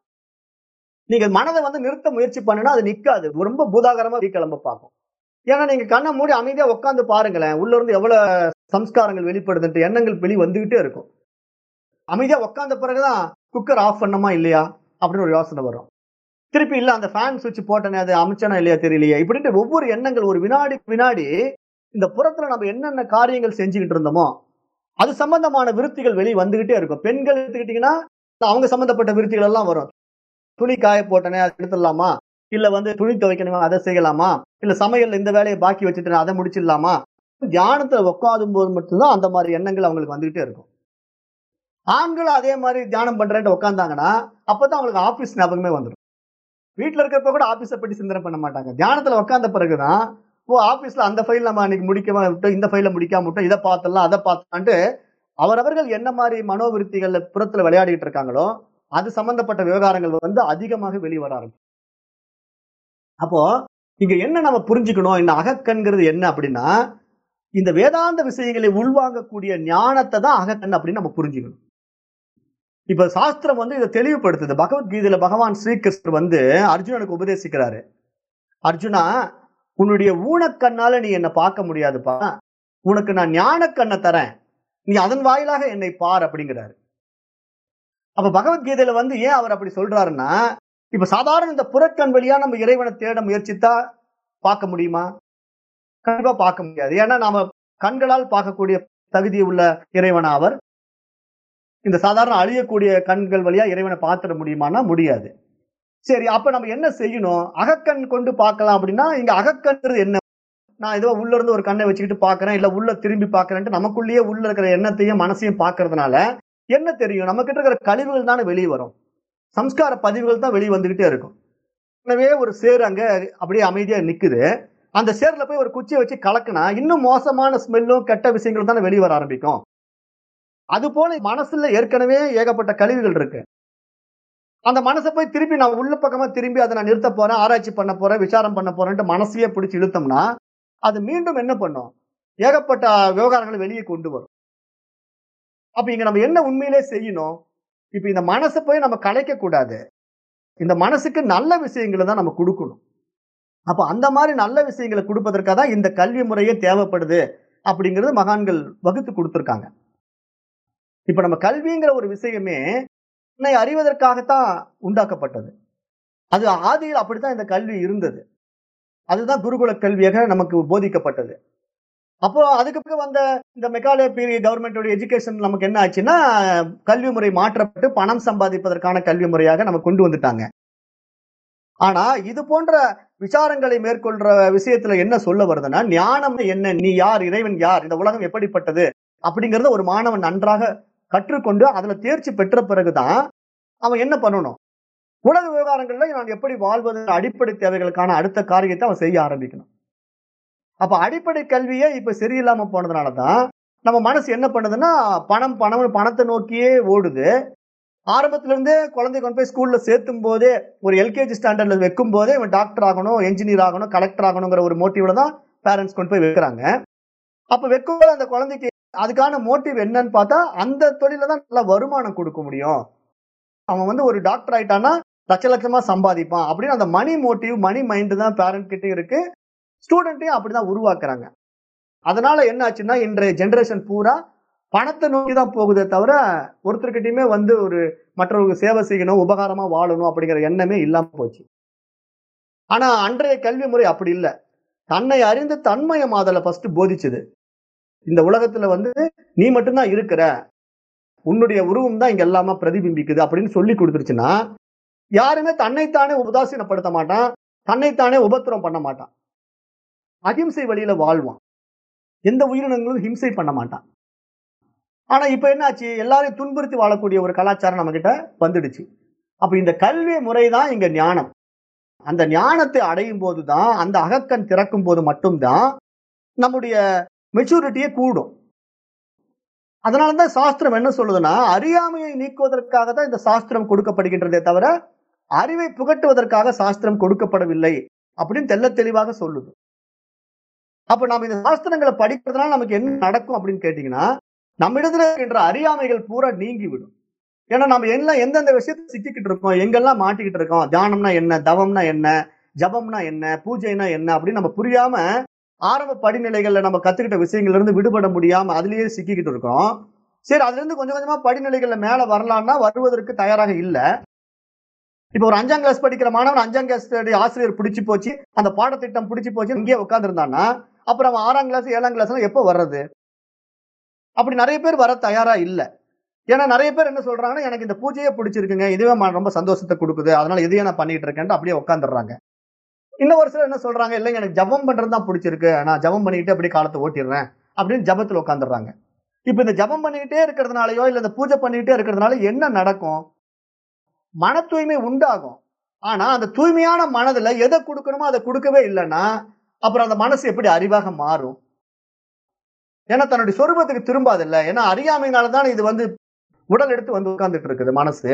நீங்க மனதை வந்து நிறுத்த முயற்சி பண்ணுனா அது நிக்காது ரொம்ப பூதாகரமா கிளம்ப பார்க்கும் ஏன்னா நீங்க கண்ணை மூடி அமைதியா உட்காந்து பாருங்களேன் உள்ள இருந்து எவ்வளவு சம்ஸ்காரங்கள் வெளிப்படுதுன்ட்டு எண்ணங்கள் வெளி வந்துகிட்டே இருக்கும் அமைதியா உட்காந்த பிறகுதான் குக்கர் ஆஃப் பண்ணமா இல்லையா அப்படின்னு ஒரு யோசனை வரும் திருப்பி இல்ல அந்த ஃபேன் சுவிட்ச் போட்டனே அது அமைச்சனா இல்லையா தெரியலையே இப்படின்ட்டு ஒவ்வொரு எண்ணங்கள் ஒரு வினாடி வினாடி இந்த புறத்துல நம்ம என்னென்ன காரியங்கள் செஞ்சுக்கிட்டு இருந்தோமோ அது சம்பந்தமான விருத்திகள் வெளியே வந்துகிட்டே இருக்கும் பெண்கள் எடுத்துக்கிட்டீங்கன்னா அவங்க சம்பந்தப்பட்ட விருத்திகள் எல்லாம் வரும் துணி காய போட்டனே அதை எடுத்துடலாமா இல்ல வந்து துணி துவைக்கணுமா அதை செய்யலாமா இல்ல சமையல்ல இந்த வேலையை பாக்கி வச்சுட்டு அதை முடிச்சிடலாமா தியானத்துல உட்காரும் போது மட்டும்தான் அந்த மாதிரி எண்ணங்கள் அவங்களுக்கு வந்துகிட்டே இருக்கும் ஆண்களும் அதே மாதிரி தியானம் பண்றேன்ட்டு உட்காந்தாங்கன்னா அப்பதான் அவங்களுக்கு ஆபீஸ் ஞாபகமே வந்துடும் வீட்டுல இருக்கிறப்ப கூட ஆபீஸை பற்றி சிந்தனை பண்ண மாட்டாங்க தியானத்துல உட்காந்த பிறகுதான் ஓ ஆபீஸ்ல அந்த ஃபைல் நம்ம அன்னைக்கு முடிக்காம விட்டோம் இந்த ஃபைல முடிக்காம விட்டோம் இதை பார்த்தலாம் அதை பார்த்தலான்ட்டு அவரவர்கள் என்ன மாதிரி மனோவிருத்திகள்ல புறத்துல விளையாடிட்டு இருக்காங்களோ அது சம்பந்தப்பட்ட விவகாரங்கள் வந்து அதிகமாக வெளியே வர ஆரம்பிக்கும் அப்போ இங்க என்ன நம்ம புரிஞ்சுக்கணும் இந்த அகக்கண்கிறது என்ன அப்படின்னா இந்த வேதாந்த விஷயங்களை உள்வாங்கக்கூடிய ஞானத்தை தான் அகக்கண் அப்படின்னு நம்ம புரிஞ்சுக்கணும் இப்ப சாஸ்திரம் வந்து இதை தெளிவுபடுத்துது பகவத்கீதையில பகவான் ஸ்ரீகிருஷ்ணர் வந்து அர்ஜுனனுக்கு உபதேசிக்கிறாரு அர்ஜுனா உன்னுடைய ஊனக்கண்ணால நீ என்னை பார்க்க முடியாதுப்பா உனக்கு நான் ஞானக்கண்ணை தரேன் நீ அதன் வாயிலாக என்னை பார் அப்படிங்கிறாரு அப்ப பகவத்கீதையில வந்து ஏன் அவர் அப்படி சொல்றாருன்னா இப்ப சாதாரண இந்த புறக்கண் வழியா நம்ம இறைவனை தேட முயற்சித்தா பார்க்க முடியுமா கண்டிப்பா பார்க்க முடியாது ஏன்னா நாம கண்களால் பார்க்கக்கூடிய தகுதி உள்ள இறைவனா அவர் இந்த சாதாரண அழியக்கூடிய கண்கள் வழியா இறைவனை பார்த்துட முடியுமானா முடியாது சரி அப்ப நம்ம என்ன செய்யணும் அகக்கண் கொண்டு பார்க்கலாம் அப்படின்னா இங்க அகக்கண்றது என்ன நான் ஏதோ உள்ள இருந்து ஒரு கண்ணை வச்சுக்கிட்டு பாக்குறேன் இல்ல உள்ள திரும்பி பாக்குறேன்ட்டு நமக்குள்ளேயே உள்ள இருக்கிற எண்ணத்தையும் மனசையும் பாக்குறதுனால என்ன தெரியும் நம்ம கிட்ட இருக்கிற கழிவுகள் தானே வெளியே வரும் சம்ஸ்கார பதிவுகள் தான் வெளியே வந்துகிட்டே இருக்கும் எனவே ஒரு சேர் அங்க அப்படியே அமைதியா நிக்குது அந்த சேர்ல போய் ஒரு குச்சியை வச்சு கலக்குனா இன்னும் மோசமான ஸ்மெல்லும் கெட்ட விஷயங்களும் தானே வெளியே வர ஆரம்பிக்கும் அது போல மனசுல ஏற்கனவே ஏகப்பட்ட கழிவுகள் இருக்கு அந்த மனசை போய் திருப்பி நான் உள்ள பக்கமா திரும்பி அதை நான் நிறுத்த போறேன் ஆராய்ச்சி பண்ண போறேன் விசாரம் பண்ண போறேன்ட்டு மனசையே பிடிச்சி இழுத்தோம்னா அது மீண்டும் என்ன பண்ணும் ஏகப்பட்ட விவகாரங்களை வெளியே கொண்டு வரும் அப்ப இங்க நம்ம என்ன உண்மையிலே செய்யணும் இப்ப இந்த மனசை போய் நம்ம கலைக்க கூடாது இந்த மனசுக்கு நல்ல விஷயங்களை தான் நம்ம கொடுக்கணும் அப்ப அந்த மாதிரி நல்ல விஷயங்களை கொடுப்பதற்காக தான் இந்த கல்வி முறையே தேவைப்படுது அப்படிங்கிறது மகான்கள் வகுத்து கொடுத்துருக்காங்க இப்ப நம்ம கல்விங்கிற ஒரு விஷயமே என்னை அறிவதற்காகத்தான் உண்டாக்கப்பட்டது அது ஆதியில் அப்படித்தான் இந்த கல்வி இருந்தது அதுதான் குருகுல கல்வியாக நமக்கு போதிக்கப்பட்டது அப்போ அதுக்கு பிறகு வந்த இந்த மெக்காலே பீரியட் கவர்மெண்டோட எஜுகேஷன் நமக்கு என்ன ஆச்சுன்னா கல்வி முறை மாற்றப்பட்டு பணம் சம்பாதிப்பதற்கான கல்வி முறையாக நம்ம கொண்டு வந்துட்டாங்க ஆனா இது போன்ற விசாரங்களை மேற்கொள்ற விஷயத்துல என்ன சொல்ல வருதுன்னா ஞானம் என்ன நீ யார் இறைவன் யார் இந்த உலகம் எப்படிப்பட்டது அப்படிங்கறத ஒரு மாணவன் நன்றாக கற்றுக்கொண்டு அதுல தேர்ச்சி பெற்ற பிறகுதான் அவன் என்ன பண்ணணும் உலக விவகாரங்கள்ல நான் எப்படி வாழ்வது அடிப்படை தேவைகளுக்கான அடுத்த காரியத்தை அவன் செய்ய ஆரம்பிக்கணும் அப்ப அடிப்படை கல்வியே இப்ப சரியில்லாம போனதுனாலதான் நம்ம மனசு என்ன பண்ணுதுன்னா பணம் பணம் பணத்தை நோக்கியே ஓடுது ஆரம்பத்துல இருந்தே குழந்தை கொண்டு போய் ஸ்கூல்ல சேர்த்தும் போதே ஒரு எல்கேஜி ஸ்டாண்டர்ட்ல வைக்கும் போதே இவன் டாக்டர் ஆகணும் என்ஜினியர் ஆகணும் கலெக்டர் ஆகணுங்கிற ஒரு மோட்டிவ்ல தான் பேரண்ட்ஸ் கொண்டு போய் வைக்கிறாங்க அப்ப வைக்கும்போது அந்த குழந்தைக்கு அதுக்கான மோட்டிவ் என்னன்னு பார்த்தா அந்த தொழில தான் நல்ல வருமானம் கொடுக்க முடியும் அவன் வந்து ஒரு டாக்டர் ஆயிட்டான்னா லட்ச லட்சமா சம்பாதிப்பான் அப்படின்னு அந்த மணி மோட்டிவ் மணி மைண்டு தான் பேரண்ட் கிட்ட இருக்கு ஸ்டூடெண்ட்டையும் அப்படிதான் உருவாக்குறாங்க அதனால என்ன ஆச்சுன்னா இன்றைய ஜெனரேஷன் பூரா பணத்தை நோக்கி தான் போகுதே தவிர ஒருத்தர்கிட்டயுமே வந்து ஒரு மற்றவர்களுக்கு சேவை செய்யணும் உபகாரமா வாழணும் அப்படிங்கிற எண்ணமே இல்லாம போச்சு ஆனா அன்றைய கல்வி முறை அப்படி இல்லை தன்னை அறிந்து தன்மயமாதலை ஃபர்ஸ்ட் போதிச்சது இந்த உலகத்துல வந்து நீ மட்டும்தான் இருக்கிற உன்னுடைய உருவம் தான் இங்க எல்லாமே பிரதிபிம்பிக்குது அப்படின்னு சொல்லி கொடுத்துருச்சுன்னா யாருமே தன்னைத்தானே உதாசீனப்படுத்த மாட்டான் தன்னைத்தானே உபத்திரம் பண்ண மாட்டான் அகிம்சை வழியில வாழ்வான் எந்த உயிரினங்களும் ஹிம்சை பண்ண மாட்டான் ஆனா இப்ப என்னாச்சு எல்லாரையும் துன்புறுத்தி வாழக்கூடிய ஒரு கலாச்சாரம் நம்ம கிட்ட வந்துடுச்சு அப்ப இந்த கல்வி முறை தான் இங்க ஞானம் அந்த ஞானத்தை அடையும் போதுதான் அந்த அகக்கண் திறக்கும் போது மட்டும்தான் நம்முடைய மெச்சூரிட்டியே கூடும் அதனாலதான் சாஸ்திரம் என்ன சொல்லுதுன்னா அறியாமையை நீக்குவதற்காக தான் இந்த சாஸ்திரம் கொடுக்கப்படுகின்றதே தவிர அறிவை புகட்டுவதற்காக சாஸ்திரம் கொடுக்கப்படவில்லை அப்படின்னு தெள்ள தெளிவாக சொல்லுது அப்ப நாம இந்த சாஸ்திரங்களை படிக்கிறதுனால நமக்கு என்ன நடக்கும் அப்படின்னு கேட்டீங்கன்னா நம்ம இடத்துல இருக்கின்ற அறியாமைகள் பூரா நீங்கி விடும் ஏன்னா நம்ம எல்லாம் எந்தெந்த விஷயத்தை சிக்கிக்கிட்டு இருக்கோம் எங்கெல்லாம் மாட்டிக்கிட்டு இருக்கோம் தியானம்னா என்ன தவம்னா என்ன ஜபம்னா என்ன பூஜைனா என்ன அப்படின்னு நம்ம புரியாம ஆரம்ப படிநிலைகள்ல நம்ம கத்துக்கிட்ட விஷயங்கள்ல இருந்து விடுபட முடியாம அதுலயே சிக்கிக்கிட்டு இருக்கோம் சரி அதுல இருந்து கொஞ்சம் கொஞ்சமா படிநிலைகள்ல மேல வரலாம்னா வருவதற்கு தயாராக இல்ல இப்ப ஒரு அஞ்சாம் கிளாஸ் படிக்கிற மாணவன் அஞ்சாம் கிளாஸ் ஆசிரியர் பிடிச்சு போச்சு அந்த பாடத்திட்டம் பிடிச்சு போச்சு இங்கேயே உட்காந்துருந்தான்னா அப்புறம் அவன் ஆறாம் கிளாஸ் ஏழாம் கிளாஸ் எப்போ வர்றது அப்படி நிறைய பேர் வர தயாரா இல்ல ஏன்னா நிறைய பேர் என்ன சொல்றாங்கன்னா எனக்கு இந்த பூஜையே பிடிச்சிருக்குங்க இதுவே ம- ரொம்ப சந்தோஷத்தை கொடுக்குது அதனால இதையே நான் பண்ணிட்டு இருக்கேன்ட்டு அப்படியே உட்காந்துடுறாங்க இன்னும் ஒரு சிலர் என்ன சொல்றாங்க இல்லைங்க எனக்கு ஜபம் பண்றது தான் பிடிச்சிருக்கு நான் ஜபம் பண்ணிக்கிட்டு அப்படியே காலத்தை ஓட்டிடுறேன் அப்படின்னு ஜபத்துல உட்காந்துடுறாங்க இப்ப இந்த ஜபம் பண்ணிக்கிட்டே இருக்கிறதுனாலயோ இல்ல இந்த பூஜை பண்ணிக்கிட்டே இருக்கிறதுனால என்ன நடக்கும் மன தூய்மை உண்டாகும் ஆனா அந்த தூய்மையான மனதுல எதை கொடுக்கணுமோ அதை கொடுக்கவே இல்லைன்னா அப்புறம் அந்த மனசு எப்படி அறிவாக மாறும் ஏன்னா தன்னுடைய சொரூபத்துக்கு திரும்பாது இல்ல ஏன்னா அறியாமையினால தான் இது வந்து உடல் எடுத்து வந்து உட்கார்ந்துட்டு இருக்குது மனசு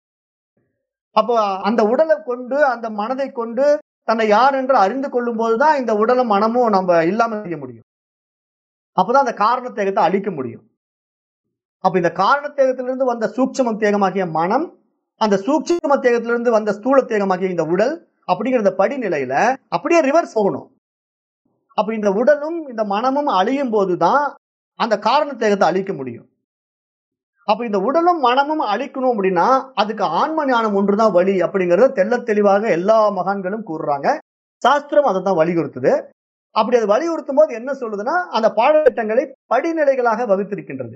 அப்போ அந்த உடலை கொண்டு அந்த மனதை கொண்டு தன்னை யார் என்று அறிந்து கொள்ளும் போதுதான் இந்த உடலும் மனமும் நம்ம இல்லாம செய்ய முடியும் அப்பதான் அந்த காரணத்தேகத்தை அழிக்க முடியும் அப்ப இந்த காரணத்தேகத்திலிருந்து வந்த சூட்சமம் தேகமாகிய மனம் அந்த சூட்சம தேகத்திலிருந்து வந்த ஸ்தூல தேகமாகிய இந்த உடல் அப்படிங்கிற இந்த படிநிலையில அப்படியே ரிவர்ஸ் போகணும் அப்ப இந்த உடலும் இந்த மனமும் அழியும் போதுதான் அந்த காரண தேகத்தை அழிக்க முடியும் அப்ப இந்த உடலும் மனமும் அழிக்கணும் அப்படின்னா அதுக்கு ஆன்ம ஞானம் ஒன்றுதான் வழி அப்படிங்கறத தெள்ள தெளிவாக எல்லா மகான்களும் கூறுறாங்க சாஸ்திரம் அதை தான் வலியுறுத்துது அப்படி அது வலியுறுத்தும் போது என்ன சொல்லுதுன்னா அந்த பாடத்திட்டங்களை படிநிலைகளாக வகுத்திருக்கின்றது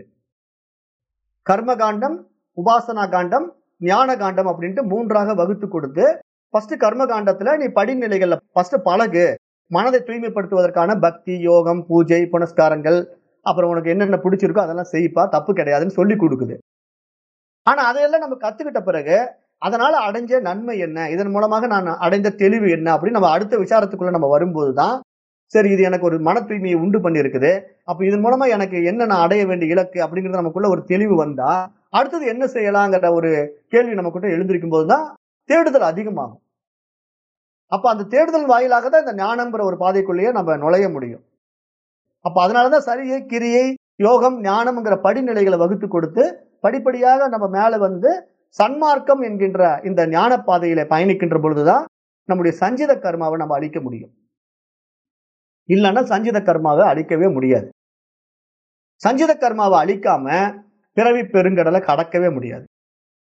கர்ம காண்டம் உபாசனா காண்டம் ஞான காண்டம் அப்படின்ட்டு மூன்றாக வகுத்து கொடுத்து ஃபர்ஸ்ட் கர்ம காண்டத்துல நீ படிநிலைகள்ல ஃபர்ஸ்ட் பழகு மனதை தூய்மைப்படுத்துவதற்கான பக்தி யோகம் பூஜை புனஸ்காரங்கள் அப்புறம் உனக்கு என்னென்ன பிடிச்சிருக்கோ அதெல்லாம் செய்ப்பா தப்பு கிடையாதுன்னு சொல்லி கொடுக்குது ஆனா அதையெல்லாம் நம்ம கத்துக்கிட்ட பிறகு அதனால அடைஞ்ச நன்மை என்ன இதன் மூலமாக நான் அடைந்த தெளிவு என்ன அப்படின்னு நம்ம அடுத்த விசாரத்துக்குள்ள நம்ம வரும்போது தான் சரி இது எனக்கு ஒரு மன தூய்மையை உண்டு பண்ணியிருக்குது அப்ப இதன் மூலமா எனக்கு என்ன நான் அடைய வேண்டிய இலக்கு அப்படிங்கிறது நமக்குள்ள ஒரு தெளிவு வந்தா அடுத்தது என்ன செய்யலாங்கிற ஒரு கேள்வி நமக்குள்ள எழுந்திருக்கும் போதுதான் தேடுதல் அதிகமாகும் அப்ப அந்த தேடுதல் வாயிலாக தான் இந்த ஞானம்ங்கிற ஒரு பாதைக்குள்ளேயே நம்ம நுழைய முடியும் அப்ப அதனாலதான் சரியை கிரியை யோகம் ஞானம்ங்கிற படிநிலைகளை வகுத்து கொடுத்து படிப்படியாக நம்ம மேல வந்து சன்மார்க்கம் என்கின்ற இந்த ஞான பாதையில பயணிக்கின்ற பொழுதுதான் நம்முடைய சஞ்சித கர்மாவை நம்ம அழிக்க முடியும் இல்லைன்னா சஞ்சித கர்மாவை அழிக்கவே முடியாது சஞ்சித கர்மாவை அழிக்காம பிறவி பெருங்கடலை கடக்கவே முடியாது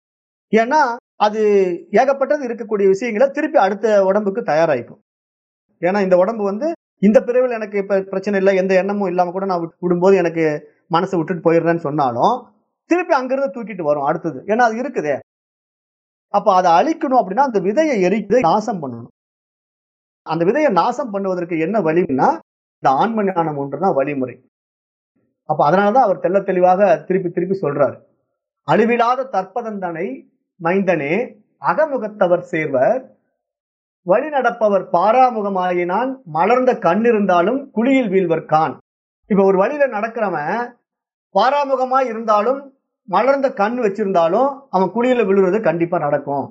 ஏன்னா அது ஏகப்பட்டது இருக்கக்கூடிய விஷயங்களை திருப்பி அடுத்த உடம்புக்கு தயாராயிக்கும் ஏன்னா இந்த உடம்பு வந்து இந்த பிறவில் எனக்கு இப்ப பிரச்சனை இல்லை எந்த எண்ணமும் இல்லாம கூட நான் விட்டு- விடும்போது எனக்கு மனசை விட்டுட்டு போயிடுறேன்னு சொன்னாலும் திருப்பி அங்கிருந்து தூக்கிட்டு வரும் அடுத்தது ஏன்னா அது இருக்குதே அப்ப அதை அழிக்கணும் அப்படின்னா அந்த விதையை எரித்து நாசம் பண்ணணும் அந்த விதையை நாசம் பண்ணுவதற்கு என்ன வழின்னா இந்த ஆன்ம ஞானம் ஒன்றுதான் வழிமுறை அப்ப அதனாலதான் அவர் தெள்ள தெளிவாக திருப்பி திருப்பி சொல்றாரு அழிவில்லாத தற்பதந்தனை மைந்தனே அகமுகத்தவர் சேர்வர் வழி நடப்பவர் பாராமுகமாயினான் மலர்ந்த கண் இருந்தாலும் குழியில் வீழ்வர் கான் இப்ப ஒரு வழியில நடக்கிறவன் பாராமுகமாய் இருந்தாலும் மலர்ந்த கண் வச்சிருந்தாலும் அவன் குழியில விழுறது கண்டிப்பா நடக்கும்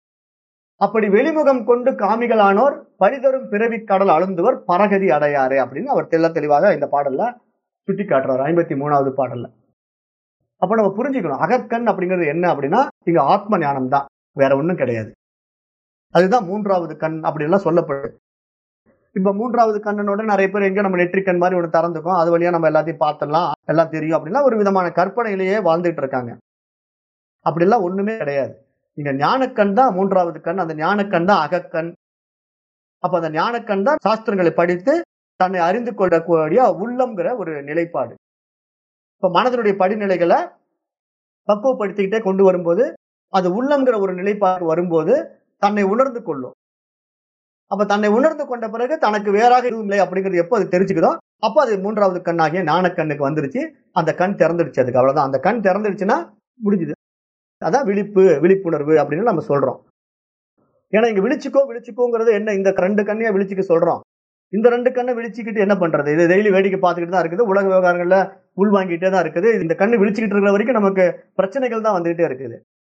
அப்படி வெளிமுகம் கொண்டு காமிகளானோர் பரிதரும் பிறவி கடல் அழுந்துவர் பரகதி அடையாறு அப்படின்னு அவர் தெள்ள தெளிவாக இந்த பாடல்ல சுட்டி காட்டுறாரு ஐம்பத்தி மூணாவது பாடல்ல அப்ப நம்ம புரிஞ்சுக்கணும் அகக்கண் அப்படிங்கிறது என்ன அப்படின்னா இங்க ஆத்ம ஞானம் தான் வேற ஒண்ணும் கிடையாது அதுதான் மூன்றாவது கண் அப்படி எல்லாம் சொல்லப்படுது இப்ப மூன்றாவது கண்ணனோட நிறைய பேர் எங்க நம்ம நெற்றிக் கண் மாதிரி ஒன்று திறந்துக்கும் அது வழியா நம்ம எல்லாத்தையும் பார்த்துடலாம் எல்லாம் தெரியும் அப்படின்னா ஒரு விதமான கற்பனையிலேயே வாழ்ந்துட்டு இருக்காங்க அப்படிலாம் ஒண்ணுமே கிடையாது இங்க ஞானக்கண் தான் மூன்றாவது கண் அந்த ஞானக்கண் தான் அகக்கண் அப்ப அந்த ஞானக்கண் தான் சாஸ்திரங்களை படித்து தன்னை அறிந்து கொள்ளக்கூடிய உள்ளம்ங்கிற ஒரு நிலைப்பாடு இப்ப மனதனுடைய படிநிலைகளை பக்குவப்படுத்திக்கிட்டே கொண்டு வரும்போது அது உள்ளம்ங்கிற ஒரு நிலைப்பாடு வரும்போது தன்னை உணர்ந்து கொள்ளும் அப்ப தன்னை உணர்ந்து கொண்ட பிறகு தனக்கு வேறாக எதுவும் இல்லை அப்படிங்கிறது எப்போ அது தெரிஞ்சுக்குதோ அப்போ அது மூன்றாவது கண்ணாகிய ஞானக்கண்ணுக்கு வந்துருச்சு அந்த கண் திறந்துடுச்சு அதுக்கு அவ்வளவுதான் அந்த கண் திறந்துடுச்சுன்னா முடிஞ்சுது அதான் விழிப்பு விழிப்புணர்வு அப்படின்னு நம்ம சொல்றோம் ஏன்னா இங்க விழிச்சுக்கோ விழிச்சுக்கோங்கிறது என்ன இந்த ரெண்டு கண்ணையா விழிச்சுக்க சொல்றோம் இந்த ரெண்டு கண்ணை விழிச்சுக்கிட்டு என்ன பண்றது இது டெய்லி வேடிக்கை பார்த்துக்கிட்டு தான் இருக்குது உலக விவகாரங்கள்ல உள் வாங்கிட்டே தான் இருக்குது இந்த கண்ணு விழிச்சுக்கிட்டு இருக்கிற வரைக்கும் நமக்கு பிரச்சனைகள் தான் வந்துகிட்டே இருக்குது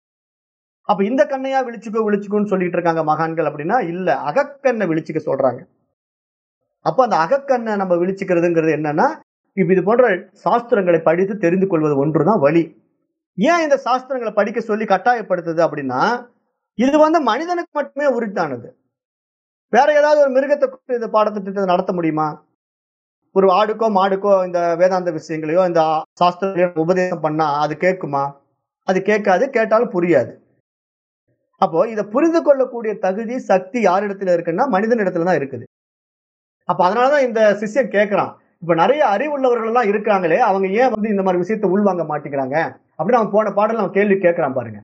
அப்ப இந்த கண்ணையா விழிச்சுக்கோ விழிச்சுக்கோன்னு சொல்லிட்டு இருக்காங்க மகான்கள் அப்படின்னா இல்ல அகக்கண்ணை விழிச்சுக்க சொல்றாங்க அப்ப அந்த அகக்கண்ணை நம்ம விழிச்சுக்கிறதுங்கிறது என்னன்னா இப்ப இது போன்ற சாஸ்திரங்களை படித்து தெரிந்து கொள்வது ஒன்றுதான் வழி ஏன் இந்த சாஸ்திரங்களை படிக்க சொல்லி கட்டாயப்படுத்துது அப்படின்னா இது வந்து மனிதனுக்கு மட்டுமே உரித்தானது வேற ஏதாவது ஒரு மிருகத்தை கூப்பிட்டு இந்த பாடத்திட்டத்தை நடத்த முடியுமா ஒரு ஆடுக்கோ மாடுக்கோ இந்த வேதாந்த விஷயங்களையோ இந்த சாஸ்திரங்களையோ உபதேசம் பண்ணா அது கேட்குமா அது கேட்காது கேட்டாலும் புரியாது அப்போ இதை புரிந்து கொள்ளக்கூடிய தகுதி சக்தி யாரிடத்துல இருக்குன்னா மனிதன் இடத்துல தான் இருக்குது அப்ப அதனாலதான் இந்த சிஷ்யன் கேட்கறான் இப்ப நிறைய அறிவுள்ளவர்கள் எல்லாம் இருக்காங்களே அவங்க ஏன் வந்து இந்த மாதிரி விஷயத்தை உள்வாங்க மாட்டேங்கிறாங்க அப்படின்னு அவன் போன பாடல அவன் கேள்வி கேட்கறான் பாருங்க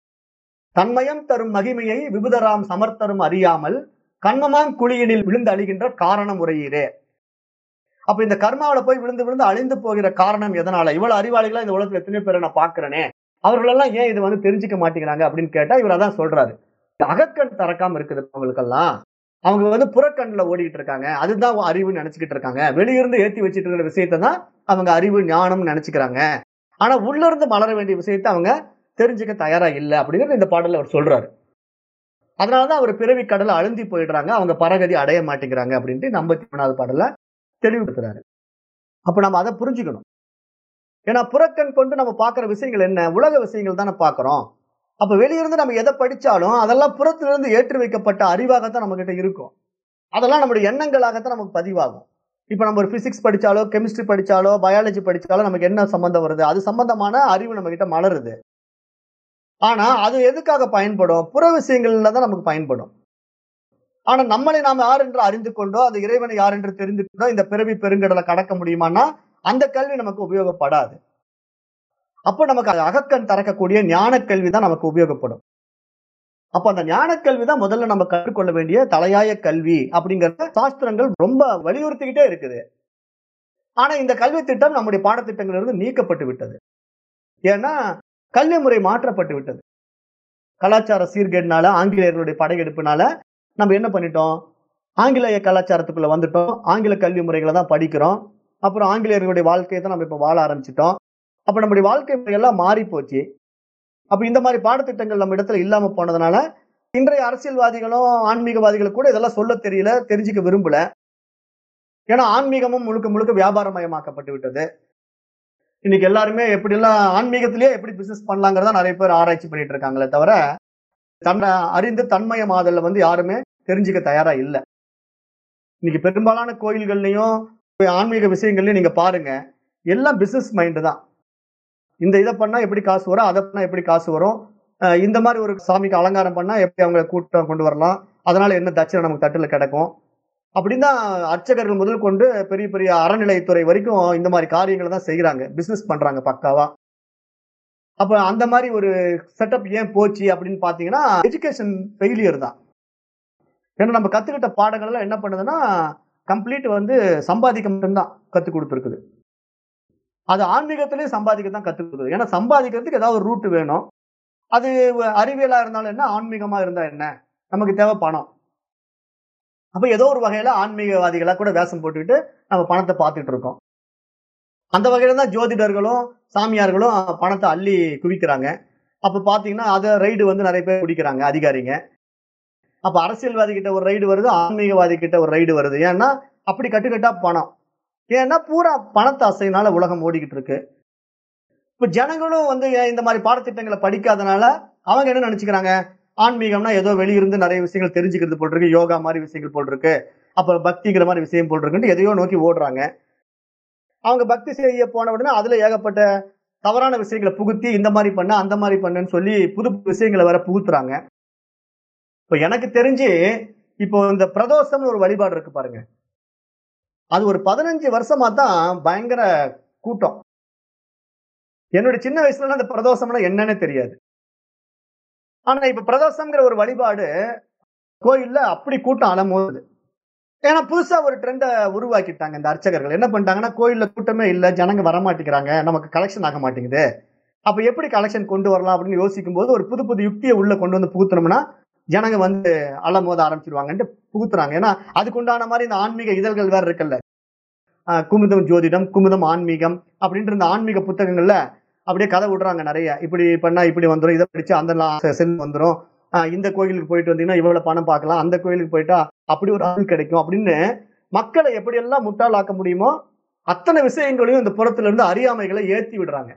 தன்மயம் தரும் மகிமையை விபுதராம் சமர்த்தரும் அறியாமல் கண்மமாம் குழியினில் விழுந்து அழிகின்ற காரணம் உரையீரே அப்ப இந்த கர்மாவில போய் விழுந்து விழுந்து அழிந்து போகிற காரணம் எதனால இவ்வளவு அறிவாளிகளா இந்த உலகத்துல எத்தனை பேரை நான் பாக்குறேனே அவர்களெல்லாம் ஏன் இது வந்து தெரிஞ்சுக்க மாட்டேங்கிறாங்க அப்படின்னு கேட்டா இவர் அதான் சொல்றாரு இந்த அகக்கண் திறக்காம இருக்குது அவங்களுக்கெல்லாம் அவங்க வந்து புறக்கண்ணில் ஓடிக்கிட்டு இருக்காங்க அதுதான் அறிவுன்னு நினைச்சுக்கிட்டு இருக்காங்க வெளியிருந்து ஏத்தி வச்சிட்டு இருக்கிற விஷயத்தை தான் அவங்க அறிவு ஞானம்னு நினைச்சுக்கிறாங்க ஆனா உள்ள இருந்து மலர வேண்டிய விஷயத்தை அவங்க தெரிஞ்சுக்க தயாரா இல்லை அப்படிங்கிறது இந்த பாடல்ல அவர் சொல்றாரு அதனாலதான் அவர் பிறவி கடலை அழுந்தி போயிடுறாங்க அவங்க பரகதி அடைய மாட்டேங்கிறாங்க அப்படின்ட்டு இந்த ஐம்பத்தி மூணாவது பாடல்ல தெளிவுபடுத்துறாரு அப்ப நம்ம அதை புரிஞ்சுக்கணும் ஏன்னா புறக்கண் கொண்டு நம்ம பார்க்குற விஷயங்கள் என்ன உலக விஷயங்கள் தானே பார்க்குறோம் அப்ப வெளியிருந்து நம்ம எதை படிச்சாலும் அதெல்லாம் புறத்திலிருந்து ஏற்றி வைக்கப்பட்ட அறிவாகத்தான் நம்ம கிட்ட இருக்கும் அதெல்லாம் நம்மளுடைய எண்ணங்களாகத்தான் நமக்கு பதிவாகும் இப்போ நம்ம ஒரு பிசிக்ஸ் படிச்சாலோ கெமிஸ்ட்ரி படிச்சாலோ பயாலஜி படிச்சாலோ நமக்கு என்ன சம்பந்தம் வருது அது சம்பந்தமான அறிவு நம்ம கிட்ட மலருது ஆனா அது எதுக்காக பயன்படும் புற விஷயங்கள்ல தான் நமக்கு பயன்படும் ஆனா நம்மளை நாம் யார் என்று அறிந்து கொண்டோ அந்த இறைவனை யார் என்று தெரிந்து கொண்டோ இந்த பிறவி பெருங்கடலை கடக்க முடியுமான்னா அந்த கல்வி நமக்கு உபயோகப்படாது அப்போ நமக்கு அது அகக்கண் திறக்கக்கூடிய ஞான கல்வி தான் நமக்கு உபயோகப்படும் அப்ப அந்த ஞான கல்வி தான் முதல்ல நம்ம கற்றுக்கொள்ள வேண்டிய தலையாய கல்வி அப்படிங்கறத சாஸ்திரங்கள் ரொம்ப வலியுறுத்திக்கிட்டே இருக்குது ஆனா இந்த கல்வி திட்டம் நம்முடைய பாடத்திட்டங்கள் இருந்து நீக்கப்பட்டு விட்டது ஏன்னா கல்வி முறை மாற்றப்பட்டு விட்டது கலாச்சார சீர்கேடுனால ஆங்கிலேயர்களுடைய படையெடுப்புனால நம்ம என்ன பண்ணிட்டோம் ஆங்கிலேய கலாச்சாரத்துக்குள்ள வந்துட்டோம் ஆங்கில கல்வி முறைகளை தான் படிக்கிறோம் அப்புறம் ஆங்கிலேயர்களுடைய வாழ்க்கையை தான் நம்ம இப்ப வாழ ஆரம்பிச்சிட்டோம் அப்ப நம்முடைய வாழ்க்கை முறையெல்லாம் மாறி போச்சு அப்ப இந்த மாதிரி பாடத்திட்டங்கள் நம்ம இடத்துல இல்லாம போனதுனால இன்றைய அரசியல்வாதிகளும் ஆன்மீகவாதிகளும் கூட இதெல்லாம் சொல்ல தெரியல தெரிஞ்சுக்க விரும்பல ஏன்னா ஆன்மீகமும் முழுக்க முழுக்க வியாபாரமயமாக்கப்பட்டு விட்டது இன்னைக்கு எல்லாருமே எப்படிலாம் ஆன்மீகத்திலேயே எப்படி பிசினஸ் பண்ணலாங்கிறத நிறைய பேர் ஆராய்ச்சி பண்ணிட்டு இருக்காங்களே தவிர தன்னை அறிந்து தன்மயமாதல்ல வந்து யாருமே தெரிஞ்சுக்க தயாரா இல்லை இன்னைக்கு பெரும்பாலான கோயில்கள்லயும் ஆன்மீக விஷயங்கள்லயும் நீங்க பாருங்க எல்லாம் பிசினஸ் மைண்டு தான் இந்த இதை பண்ணா எப்படி காசு வரும் அதை பண்ணா எப்படி காசு வரும் அஹ் இந்த மாதிரி ஒரு சாமிக்கு அலங்காரம் பண்ணா எப்படி அவங்க கூட்டம் கொண்டு வரலாம் அதனால என்ன தட்சணை நமக்கு தட்டுல கிடைக்கும் அப்படின்னு தான் அர்ச்சகர்கள் முதல் கொண்டு பெரிய பெரிய அறநிலையத்துறை வரைக்கும் இந்த மாதிரி காரியங்களை தான் செய்யறாங்க பிசினஸ் பண்றாங்க பக்காவா அப்ப அந்த மாதிரி ஒரு செட்டப் ஏன் போச்சு அப்படின்னு பாத்தீங்கன்னா எஜுகேஷன் ஃபெயிலியர் தான் ஏன்னா நம்ம கத்துக்கிட்ட பாடங்கள் எல்லாம் என்ன பண்ணுதுன்னா கம்ப்ளீட் வந்து சம்பாதிக்க மட்டும்தான் கத்துக் கொடுத்துருக்குது அது ஆன்மீகத்திலேயே சம்பாதிக்க தான் கத்துக் கொடுக்குது ஏன்னா சம்பாதிக்கிறதுக்கு ஏதாவது ஒரு ரூட் வேணும் அது அறிவியலா இருந்தாலும் என்ன ஆன்மீகமா இருந்தா என்ன நமக்கு தேவை பணம் அப்ப ஏதோ ஒரு வகையில ஆன்மீகவாதிகளா கூட வேஷம் போட்டுக்கிட்டு நம்ம பணத்தை பார்த்துட்டு இருக்கோம் அந்த வகையில தான் ஜோதிடர்களும் சாமியார்களும் பணத்தை அள்ளி குவிக்கிறாங்க அப்ப பாத்தீங்கன்னா அதை ரைடு வந்து நிறைய பேர் பிடிக்கிறாங்க அதிகாரிங்க அப்ப அரசியல்வாதி கிட்ட ஒரு ரைடு வருது ஆன்மீகவாதி கிட்ட ஒரு ரைடு வருது ஏன்னா அப்படி கட்டுக்கட்டா பணம் ஏன்னா பூரா பணத்தாசைனால உலகம் ஓடிக்கிட்டு இருக்கு இப்ப ஜனங்களும் வந்து ஏன் இந்த மாதிரி பாடத்திட்டங்களை படிக்காதனால அவங்க என்ன நினைச்சுக்கிறாங்க ஆன்மீகம்னா ஏதோ வெளியிருந்து நிறைய விஷயங்கள் தெரிஞ்சுக்கிறது போல் இருக்கு யோகா மாதிரி விஷயங்கள் போல் இருக்கு அப்புறம் பக்திங்கிற மாதிரி விஷயம் போல் இருக்குன்ட்டு எதையோ நோக்கி ஓடுறாங்க அவங்க பக்தி செய்ய போன உடனே அதுல ஏகப்பட்ட தவறான விஷயங்களை புகுத்தி இந்த மாதிரி பண்ண அந்த மாதிரி பண்ணுன்னு சொல்லி புது புது விஷயங்களை வேற புகுத்துறாங்க இப்போ எனக்கு தெரிஞ்சு இப்போ இந்த பிரதோஷம்னு ஒரு வழிபாடு இருக்கு பாருங்க அது ஒரு பதினஞ்சு வருஷமா தான் பயங்கர கூட்டம் என்னோட சின்ன வயசுல அந்த பிரதோஷம்னா என்னன்னே தெரியாது ஆனா இப்ப பிரதோஷம்ங்கிற ஒரு வழிபாடு கோயில்ல அப்படி கூட்டம் அலமோது ஏன்னா புதுசா ஒரு ட்ரெண்டை உருவாக்கிட்டாங்க இந்த அர்ச்சகர்கள் என்ன பண்ணிட்டாங்கன்னா கோயில்ல கூட்டமே இல்ல ஜனங்க வரமாட்டேங்கிறாங்க நமக்கு கலெக்ஷன் ஆக மாட்டேங்குது அப்ப எப்படி கலெக்ஷன் கொண்டு வரலாம் அப்படின்னு யோசிக்கும் போது ஒரு புது புது யுக்தியை உள்ள கொண்டு வந்து புகுத்தணும்னா ஜனங்க வந்து அலமோத ஆரம்பிச்சிருவாங்கன்ட்டு புகுத்துறாங்க ஏன்னா அதுக்கு உண்டான மாதிரி இந்த ஆன்மீக இதழ்கள் வேற இருக்குல்ல ஆஹ் குமுதம் ஜோதிடம் குமுதம் ஆன்மீகம் அப்படின்ற இந்த ஆன்மீக புத்தகங்கள்ல அப்படியே கதை விடுறாங்க நிறைய இப்படி பண்ணா இப்படி வந்துடும் இதை படிச்சு அந்த செல் வந்துடும் இந்த கோயிலுக்கு போயிட்டு வந்தீங்கன்னா இவ்வளவு பணம் பார்க்கலாம் அந்த கோயிலுக்கு போயிட்டா அப்படி ஒரு ஆள் கிடைக்கும் அப்படின்னு மக்களை எப்படியெல்லாம் முட்டாளாக்க முடியுமோ அத்தனை விஷயங்களையும் இந்த புறத்துல இருந்து அறியாமைகளை ஏத்தி விடுறாங்க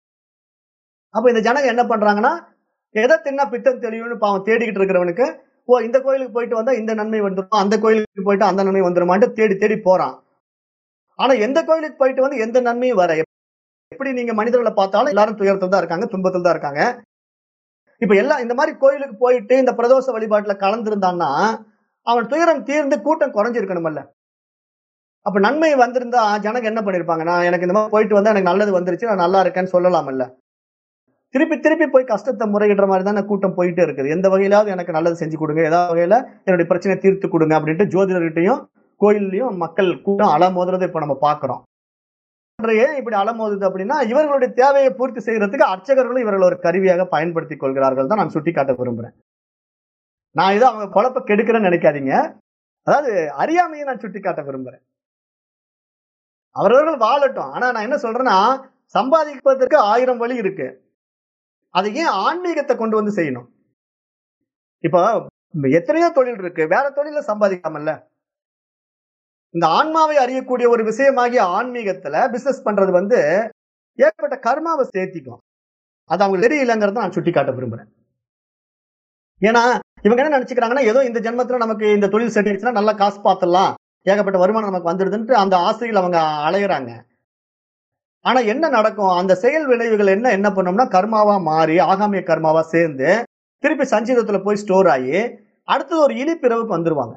அப்ப இந்த ஜனங்க என்ன பண்றாங்கன்னா எதை தின்னா பித்தம் தெளிவுன்னு பாவம் தேடிக்கிட்டு இருக்கிறவனுக்கு ஓ இந்த கோயிலுக்கு போயிட்டு வந்தா இந்த நன்மை வந்துடும் அந்த கோயிலுக்கு போயிட்டு அந்த நன்மை வந்துருமான்ட்டு தேடி தேடி போறான் ஆனா எந்த கோயிலுக்கு போயிட்டு வந்து எந்த நன்மையும் வர எப்படி நீங்க மனிதர்களை பார்த்தாலும் எல்லாரும் துயரத்தில் தான் இருக்காங்க துன்பத்தில் தான் இருக்காங்க இப்ப எல்லாம் இந்த மாதிரி கோயிலுக்கு போயிட்டு இந்த பிரதோஷ வழிபாட்டுல கலந்திருந்தான்னா அவன் துயரம் தீர்ந்து கூட்டம் குறைஞ்சிருக்கணுமல்ல அப்ப நன்மை வந்திருந்தா ஜனங்க என்ன பண்ணிருப்பாங்க நான் எனக்கு இந்த மாதிரி போயிட்டு வந்தா எனக்கு நல்லது வந்துருச்சு நான் நல்லா இருக்கேன்னு சொல்லலாம்ல திருப்பி திருப்பி போய் கஷ்டத்தை முறையிடுற மாதிரி தானே கூட்டம் போயிட்டே இருக்குது எந்த வகையிலாவது எனக்கு நல்லது செஞ்சு கொடுங்க ஏதாவது வகையில என்னுடைய பிரச்சனை தீர்த்து கொடுங்க அப்படின்ட்டு ஜோதிடர்கிட்டையும் கோயில்லையும் மக்கள் கூட்டம் அலமோதுறதை இப்ப நம்ம பாக்குறோம் ஏன் இப்படி அலமோதுது அப்படின்னா இவர்களுடைய தேவையை பூர்த்தி செய்யறதுக்கு அர்ச்சகர்களும் இவர்கள் ஒரு கருவியாக பயன்படுத்திக் கொள்கிறார்கள் தான் நான் சுட்டி காட்ட விரும்புறேன் நான் ஏதோ அவங்க குழப்ப கெடுக்கிறேன்னு நினைக்காதீங்க அதாவது அறியாமையை நான் சுட்டி காட்ட விரும்புறேன் அவரவர்கள் வாழட்டும் ஆனா நான் என்ன சொல்றேன்னா சம்பாதிப்பதற்கு ஆயிரம் வழி இருக்கு அதை ஏன் ஆன்மீகத்தை கொண்டு வந்து செய்யணும் இப்போ எத்தனையோ தொழில் இருக்கு வேற தொழில சம்பாதிக்காமல்ல இந்த ஆன்மாவை அறியக்கூடிய ஒரு விஷயமாகிய ஆன்மீகத்துல பிசினஸ் பண்றது வந்து ஏற்பட்ட கர்மாவை சேர்த்திக்கும் அது அவங்க தெரியலங்கிறத நான் சுட்டி காட்ட விரும்புறேன் ஏன்னா இவங்க என்ன நினைச்சுக்கிறாங்கன்னா ஏதோ இந்த ஜென்மத்துல நமக்கு இந்த தொழில் செட் ஆயிடுச்சுன்னா நல்லா காசு பார்த்துடலாம் ஏகப்பட்ட வருமானம் நமக்கு வந்துடுதுன்ட்டு அந்த ஆசையில் அவங்க அலையிறாங்க ஆனா என்ன நடக்கும் அந்த செயல் விளைவுகள் என்ன என்ன பண்ணோம்னா கர்மாவா மாறி ஆகாமிய கர்மாவா சேர்ந்து திருப்பி சஞ்சீதத்துல போய் ஸ்டோர் ஆகி அடுத்தது ஒரு இழிப்பிறவுக்கு வந்துருவாங்க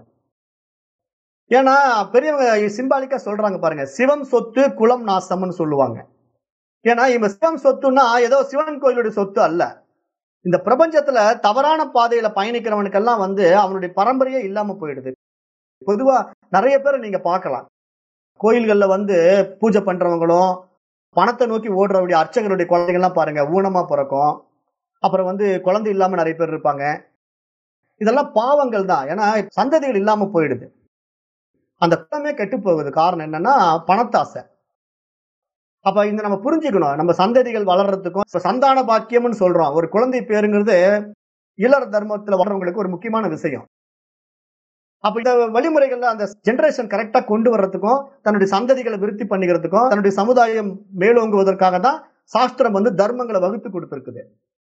ஏன்னா பெரியவங்க சிம்பாலிக்கா சொல்றாங்க பாருங்க சிவம் சொத்து குலம் நாசம்னு சொல்லுவாங்க ஏன்னா இவங்க சிவம் சொத்துன்னா ஏதோ சிவன் கோயிலுடைய சொத்து அல்ல இந்த பிரபஞ்சத்துல தவறான பாதையில பயணிக்கிறவனுக்கெல்லாம் வந்து அவனுடைய பரம்பரையே இல்லாம போயிடுது பொதுவா நிறைய பேர் நீங்க பார்க்கலாம் கோயில்கள்ல வந்து பூஜை பண்றவங்களும் பணத்தை நோக்கி ஓடுறவருடைய அர்ச்சகருடைய குழந்தைகள்லாம் பாருங்க ஊனமா பிறக்கும் அப்புறம் வந்து குழந்தை இல்லாம நிறைய பேர் இருப்பாங்க இதெல்லாம் பாவங்கள் தான் ஏன்னா சந்ததிகள் இல்லாம போயிடுது அந்த குலமே கெட்டு போகுது காரணம் என்னன்னா பணத்தாசை அப்ப இந்த நம்ம புரிஞ்சுக்கணும் நம்ம சந்ததிகள் வளர்றதுக்கும் இப்ப சந்தான பாக்கியம்னு சொல்றோம் ஒரு குழந்தை பேருங்கிறது இளர் தர்மத்துல வளர்றவங்களுக்கு ஒரு முக்கியமான விஷயம் அப்ப இந்த வழிமுறைகள்ல அந்த ஜெனரேஷன் கரெக்டா கொண்டு வர்றதுக்கும் தன்னுடைய சந்ததிகளை விருத்தி பண்ணிக்கிறதுக்கும் தன்னுடைய சமுதாயம் மேலோங்குவதற்காக தான் சாஸ்திரம் வந்து தர்மங்களை வகுத்து கொடுத்திருக்குது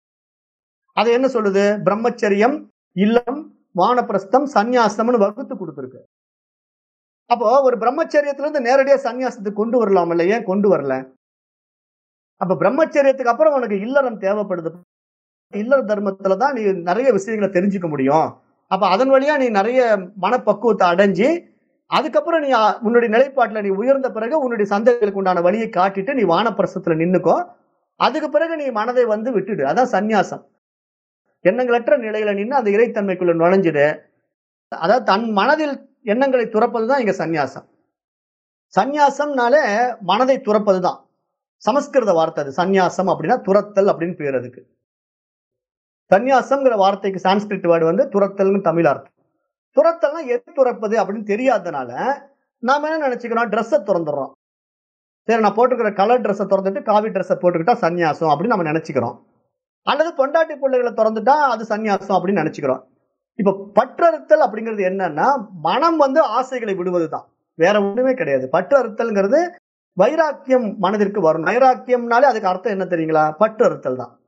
அது என்ன சொல்லுது பிரம்மச்சரியம் இல்லம் வானப்பிரஸ்தம் சந்நியாசம்னு வகுத்து கொடுத்துருக்கு அப்போ ஒரு பிரம்மச்சரியத்துல இருந்து நேரடியா சன்னியாசத்துக்கு கொண்டு வரலாம்ல ஏன் கொண்டு வரல அப்ப பிரம்மச்சரியத்துக்கு அப்புறம் உனக்கு இல்லறம் தேவைப்படுது இல்லற தர்மத்துல தான் நீ நிறைய விஷயங்களை தெரிஞ்சுக்க முடியும் அப்ப அதன் வழியா நீ நிறைய மனப்பக்குவத்தை அடைஞ்சு அதுக்கப்புறம் நீ அ- உன்னுடைய நிலைப்பாட்டுல நீ உயர்ந்த பிறகு உன்னுடைய சந்ததிகளுக்கு உண்டான வழியை காட்டிட்டு நீ வானப்பிரசத்துல நின்னுக்கோ அதுக்கு பிறகு நீ மனதை வந்து விட்டுடு அதான் சந்நியாசம் எண்ணங்களற்ற நிலையில நின்று அந்த இறைத்தன்மைக்குள்ள நுழைஞ்சிடு அதாவது தன் மனதில் எண்ணங்களை துறப்பதுதான் இங்க சந்நியாசம் சந்நியாசம்னாலே மனதை துறப்பதுதான் சமஸ்கிருத வார்த்தை அது சந்நியாசம் அப்படின்னா துரத்தல் அப்படின்னு பேர் அதுக்கு சந்நியாசம்ங்கிற வார்த்தைக்கு சான்ஸ்கிரிட் வேர்டு வந்து துரத்தல்னு தமிழ் அர்த்தம் துரத்தல்னா எது துறப்பது அப்படின்னு தெரியாதனால நாம என்ன நினைச்சுக்கிறோம் ட்ரெஸ்ஸை திறந்துடுறோம் சரி நான் போட்டுக்கிற கலர் ட்ரெஸ்ஸை திறந்துட்டு காவி ட்ரெஸ்ஸை போட்டுக்கிட்டா சந்நியாசம் அப்படின்னு நம்ம நினைச்சுக்கிறோம் அல்லது பொண்டாட்டி பிள்ளைகளை திறந்துட்டா அது சந்நியாசம் அப்படின்னு நினைச்சுக்கிறோம் இப்ப பற்றறுத்தல் அப்படிங்கிறது என்னன்னா மனம் வந்து ஆசைகளை விடுவது தான் வேற ஒண்ணுமே கிடையாது பற்றறுத்தல்ங்கிறது வைராக்கியம் மனதிற்கு வரும் வைராக்கியம்னாலே அதுக்கு அர்த்தம் என்ன தெரியுங்களா பற்றறுத்தல் தான்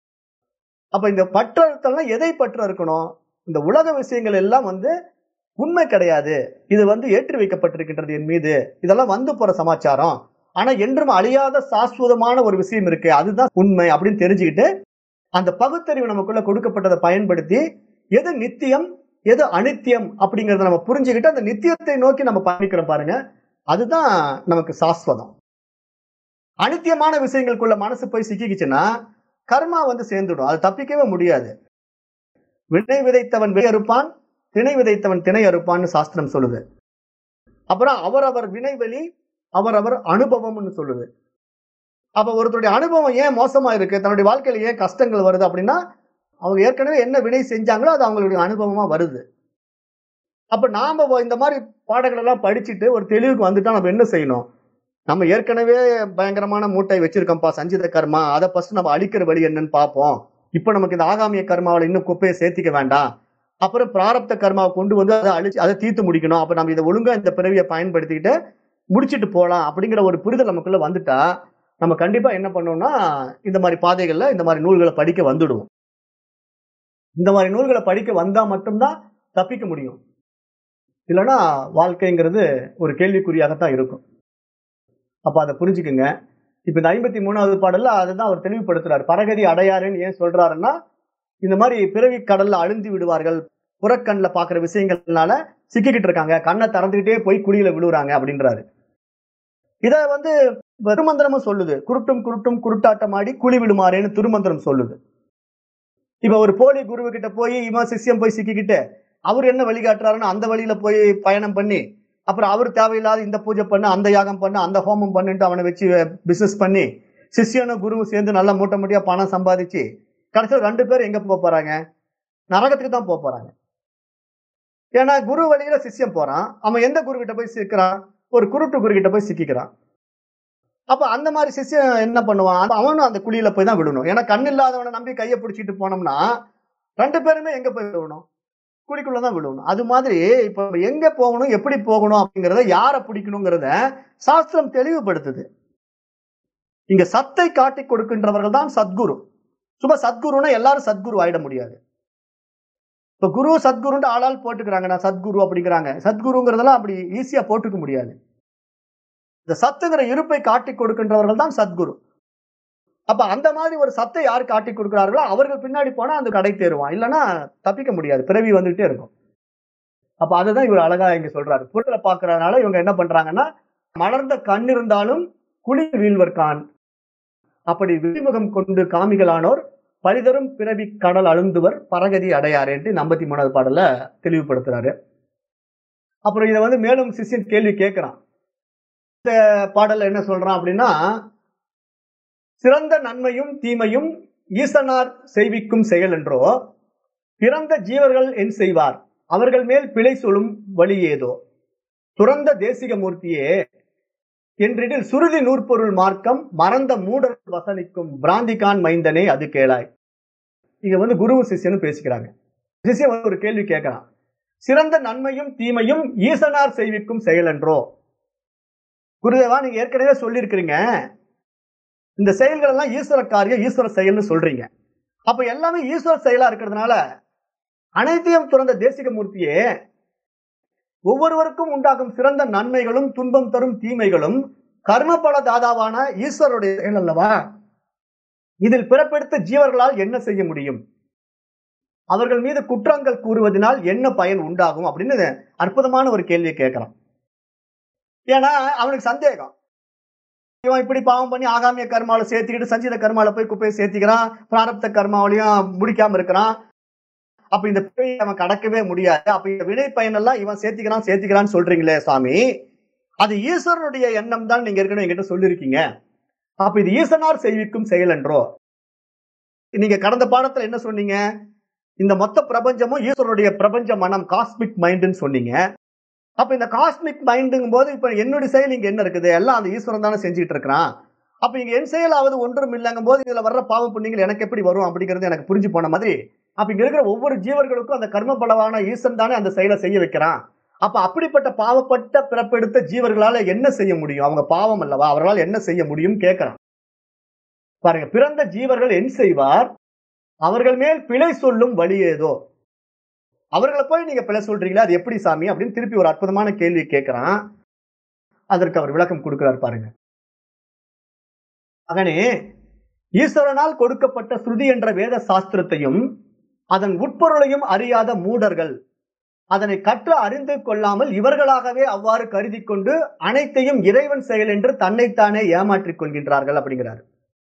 அப்ப இந்த பற்றறுத்தல்னா எதை பற்று இருக்கணும் இந்த உலக விஷயங்கள் எல்லாம் வந்து உண்மை கிடையாது இது வந்து ஏற்றி வைக்கப்பட்டிருக்கின்றது என் மீது இதெல்லாம் வந்து போற சமாச்சாரம் ஆனா என்றும் அழியாத சாஸ்வதமான ஒரு விஷயம் இருக்கு அதுதான் உண்மை அப்படின்னு தெரிஞ்சுக்கிட்டு அந்த பகுத்தறிவு நமக்குள்ள கொடுக்கப்பட்டதை பயன்படுத்தி எது நித்தியம் எது அனித்தியம் அப்படிங்கறத நம்ம புரிஞ்சுக்கிட்டு அந்த நித்தியத்தை நோக்கி நம்ம பயணிக்கிறோம் பாருங்க அதுதான் நமக்கு சாஸ்வதம் அனித்தியமான விஷயங்களுக்குள்ள மனசு போய் சிக்கிக்கிச்சுன்னா கர்மா வந்து சேர்ந்துடும் அது தப்பிக்கவே முடியாது வினை விதைத்தவன் வினை அறுப்பான் திணை விதைத்தவன் திணை அறுப்பான்னு சாஸ்திரம் சொல்லுது அப்புறம் அவரவர் வினைவெளி அவரவர் அனுபவம்னு சொல்லுது அப்ப ஒருத்தருடைய அனுபவம் ஏன் மோசமா இருக்கு தன்னுடைய வாழ்க்கையில ஏன் கஷ்டங்கள் வருது அப்படின்னா அவங்க ஏற்கனவே என்ன வினை செஞ்சாங்களோ அது அவங்களுடைய அனுபவமா வருது அப்ப நாம வ- இந்த மாதிரி பாடங்கள் எல்லாம் படிச்சுட்டு ஒரு தெளிவுக்கு வந்துட்டா நம்ம என்ன செய்யணும் நம்ம ஏற்கனவே பயங்கரமான மூட்டை வச்சிருக்கோம்ப்பா சஞ்சித கர்மா அதை ஃபர்ஸ்ட் நம்ம அழிக்கிற வழி என்னன்னு பார்ப்போம் இப்போ நமக்கு இந்த ஆகாமிய கர்மாவில் இன்னும் குப்பையை சேர்த்திக்க வேண்டாம் அப்புறம் பிராரப்த கர்மாவை கொண்டு வந்து அதை அழிச்சு அதை தீர்த்து முடிக்கணும் அப்ப நம்ம இதை ஒழுங்கா இந்த பிறவியை பயன்படுத்திக்கிட்டு முடிச்சிட்டு போகலாம் அப்படிங்கிற ஒரு புரிதல் நமக்குள்ள வந்துட்டா நம்ம கண்டிப்பா என்ன பண்ணோம்னா இந்த மாதிரி பாதைகள்ல இந்த மாதிரி நூல்களை படிக்க வந்துடுவோம் இந்த மாதிரி நூல்களை படிக்க வந்தா மட்டும்தான் தப்பிக்க முடியும் இல்லைன்னா வாழ்க்கைங்கிறது ஒரு கேள்விக்குறியாகத்தான் இருக்கும் அப்ப அதை புரிஞ்சுக்குங்க இப்ப இந்த ஐம்பத்தி மூணாவது பாடல்ல அதுதான் அவர் தெளிவுபடுத்துறாரு பரகதி அடையாருன்னு ஏன் சொல்றாருன்னா இந்த மாதிரி பிறவி கடல்ல அழுந்தி விடுவார்கள் புறக்கண்ணில் பாக்குற விஷயங்கள்னால சிக்கிக்கிட்டு இருக்காங்க கண்ணை திறந்துக்கிட்டே போய் குழியில விழுவுறாங்க அப்படின்றாரு இத வந்து திருமந்திரமும் சொல்லுது குருட்டும் குருட்டும் குருட்டாட்டம் ஆடி குழி விடுமாறேன்னு திருமந்திரம் சொல்லுது இப்ப ஒரு போலி குருவு கிட்ட போய் இவன் சிஷ்யம் போய் சிக்கிக்கிட்டு அவர் என்ன வழிகாட்டுறாருன்னு அந்த வழியில போய் பயணம் பண்ணி அப்புறம் அவர் தேவையில்லாத இந்த பூஜை பண்ணு அந்த யாகம் பண்ணு அந்த ஹோமம் பண்ணுன்ட்டு அவனை வச்சு பிசினஸ் பண்ணி சிஷ்யனும் குருவும் சேர்ந்து நல்லா மூட்டை மூட்டையா பணம் சம்பாதிச்சு கடைசியில் ரெண்டு பேரும் எங்க போக போறாங்க நரகத்துக்கு தான் போக போறாங்க ஏன்னா குரு வழியில சிஷ்யம் போறான் அவன் எந்த குரு கிட்ட போய் சிக்கிறான் ஒரு குருட்டு குரு கிட்ட போய் சிக்கிக்கிறான் அப்ப அந்த மாதிரி சிஷ்யன் என்ன பண்ணுவான் அவனும் அந்த குழியில போய் தான் விடணும் ஏன்னா கண் இல்லாதவனை நம்பி கையை பிடிச்சிட்டு போனோம்னா ரெண்டு பேருமே எங்க போய் விடணும் குழிக்குள்ள தான் விடணும் அது மாதிரி இப்ப எங்க போகணும் எப்படி போகணும் அப்படிங்கறத யாரை பிடிக்கணுங்கிறத சாஸ்திரம் தெளிவுபடுத்துது இங்க சத்தை காட்டி கொடுக்கின்றவர்கள் தான் சத்குரு சும்மா சத்குருன்னா எல்லாரும் சத்குரு ஆயிட முடியாது இப்ப குரு சத்குருன்ட்டு ஆளால் போட்டுக்கிறாங்க நான் சத்குரு அப்படிங்கிறாங்க சத்குருங்கிறதெல்லாம் அப்படி ஈஸியா போட்டுக்க முடியாது இந்த சத்துங்கிற இருப்பை காட்டி கொடுக்கின்றவர்கள் தான் சத்குரு அப்ப அந்த மாதிரி ஒரு சத்தை யார் காட்டி கொடுக்கிறார்களோ அவர்கள் பின்னாடி போனா அந்த கடை தேருவான் இல்லைன்னா தப்பிக்க முடியாது பிறவி வந்துகிட்டே இருக்கும் அப்ப அதுதான் இவர் அழகா இங்க சொல்றாரு பொருளை பாக்குறதுனால இவங்க என்ன பண்றாங்கன்னா மலர்ந்த கண் இருந்தாலும் குழி வீழ்வர்கான் அப்படி விழிமுகம் கொண்டு காமிகளானோர் பரிதரும் பிறவி கடல் அழுந்துவர் பரகதி அடையாரேன்ட்டு ஐம்பத்தி மூணாவது பாடல்ல தெளிவுபடுத்துறாரு அப்புறம் இதை வந்து மேலும் சிஷ்யன் கேள்வி கேட்கிறான் இந்த பாடல்ல என்ன சொல்றான் அப்படின்னா சிறந்த நன்மையும் தீமையும் ஈசனார் செய்விக்கும் செயல் என்றோ பிறந்த ஜீவர்கள் என் செய்வார் அவர்கள் மேல் பிழை சொல்லும் வழி ஏதோ துறந்த தேசிக மூர்த்தியே என்றிடில் சுருதி நூற்பொருள் மார்க்கம் மறந்த மூடர் வசனிக்கும் பிராந்திகான் மைந்தனே அது கேளாய் இங்க வந்து குருவும் சிஷ்யனும் பேசிக்கிறாங்க சிஷ்யன் வந்து ஒரு கேள்வி கேட்கிறான் சிறந்த நன்மையும் தீமையும் ஈசனார் செய்விக்கும் செயல் என்றோ குருதேவா நீங்க ஏற்கனவே சொல்லியிருக்கிறீங்க இந்த செயல்கள் எல்லாம் ஈஸ்வர காரியம் ஈஸ்வர செயல்னு சொல்றீங்க அப்ப எல்லாமே ஈஸ்வர செயலா இருக்கிறதுனால அனைத்தையும் துறந்த தேசிக மூர்த்தியே ஒவ்வொருவருக்கும் உண்டாகும் சிறந்த நன்மைகளும் துன்பம் தரும் தீமைகளும் கர்மபல தாதாவான ஈஸ்வருடைய செயல் அல்லவா இதில் பிறப்பெடுத்த ஜீவர்களால் என்ன செய்ய முடியும் அவர்கள் மீது குற்றங்கள் கூறுவதனால் என்ன பயன் உண்டாகும் அப்படின்னு அற்புதமான ஒரு கேள்வியை கேட்கிறான் ஏன்னா அவனுக்கு சந்தேகம் இவன் இப்படி பாவம் பண்ணி ஆகாமிய கர்மாவில சேர்த்துக்கிட்டு சஞ்சித கர்மாவில போய் குப்பையை சேர்த்திக்கிறான் பிராரப்த கர்மாவிலையும் முடிக்காம இருக்கிறான் அப்ப இந்த பிழையை அவன் கடக்கவே முடியாது அப்ப இந்த வினை பயனெல்லாம் இவன் சேர்த்திக்கிறான் சேர்த்திக்கிறான்னு சொல்றீங்களே சாமி அது ஈஸ்வரனுடைய எண்ணம் தான் நீங்க ஏற்கனவே என்கிட்ட சொல்லிருக்கீங்க அப்ப இது ஈசனார் செய்விக்கும் செயல் என்றோ நீங்க கடந்த பாடத்துல என்ன சொன்னீங்க இந்த மொத்த பிரபஞ்சமும் ஈஸ்வரனுடைய பிரபஞ்ச மனம் காஸ்மிக் மைண்டுன்னு சொன்னீங்க அப்ப இந்த காஸ்மிக் மைண்டுங்கும் போது இப்ப என்னுடைய செயல் இங்க என்ன இருக்குது எல்லாம் அந்த ஈஸ்வரன் தானே செஞ்சுட்டு இருக்கிறான் அப்ப இங்க என் செயலாவது ஒன்றும் இல்லைங்கும் போது இதுல வர்ற பாவ புண்ணியங்கள் எனக்கு எப்படி வரும் அப்படிங்கிறது எனக்கு புரிஞ்சு போன மாதிரி அப்ப இங்க இருக்கிற ஒவ்வொரு ஜீவர்களுக்கும் அந்த கர்ம பலவான ஈசன் தானே அந்த செயலை செய்ய வைக்கிறான் அப்ப அப்படிப்பட்ட பாவப்பட்ட பிறப்பெடுத்த ஜீவர்களால என்ன செய்ய முடியும் அவங்க பாவம் அல்லவா அவர்களால் என்ன செய்ய முடியும் கேட்கிறான் பாருங்க பிறந்த ஜீவர்கள் என் செய்வார் அவர்கள் மேல் பிழை சொல்லும் வழி ஏதோ அவர்களை போய் நீங்க பிழை சொல்றீங்களா அது எப்படி சாமி அப்படின்னு திருப்பி ஒரு அற்புதமான கேள்வி கேட்கிறான் அதற்கு அவர் விளக்கம் கொடுக்கிறார் பாருங்க மகனே ஈஸ்வரனால் கொடுக்கப்பட்ட ஸ்ருதி என்ற வேத சாஸ்திரத்தையும் அதன் உட்பொருளையும் அறியாத மூடர்கள் அதனை கற்று அறிந்து கொள்ளாமல் இவர்களாகவே அவ்வாறு கருதி கொண்டு அனைத்தையும் இறைவன் செயல் என்று தன்னைத்தானே ஏமாற்றிக் கொள்கின்றார்கள் அப்படிங்கிறார்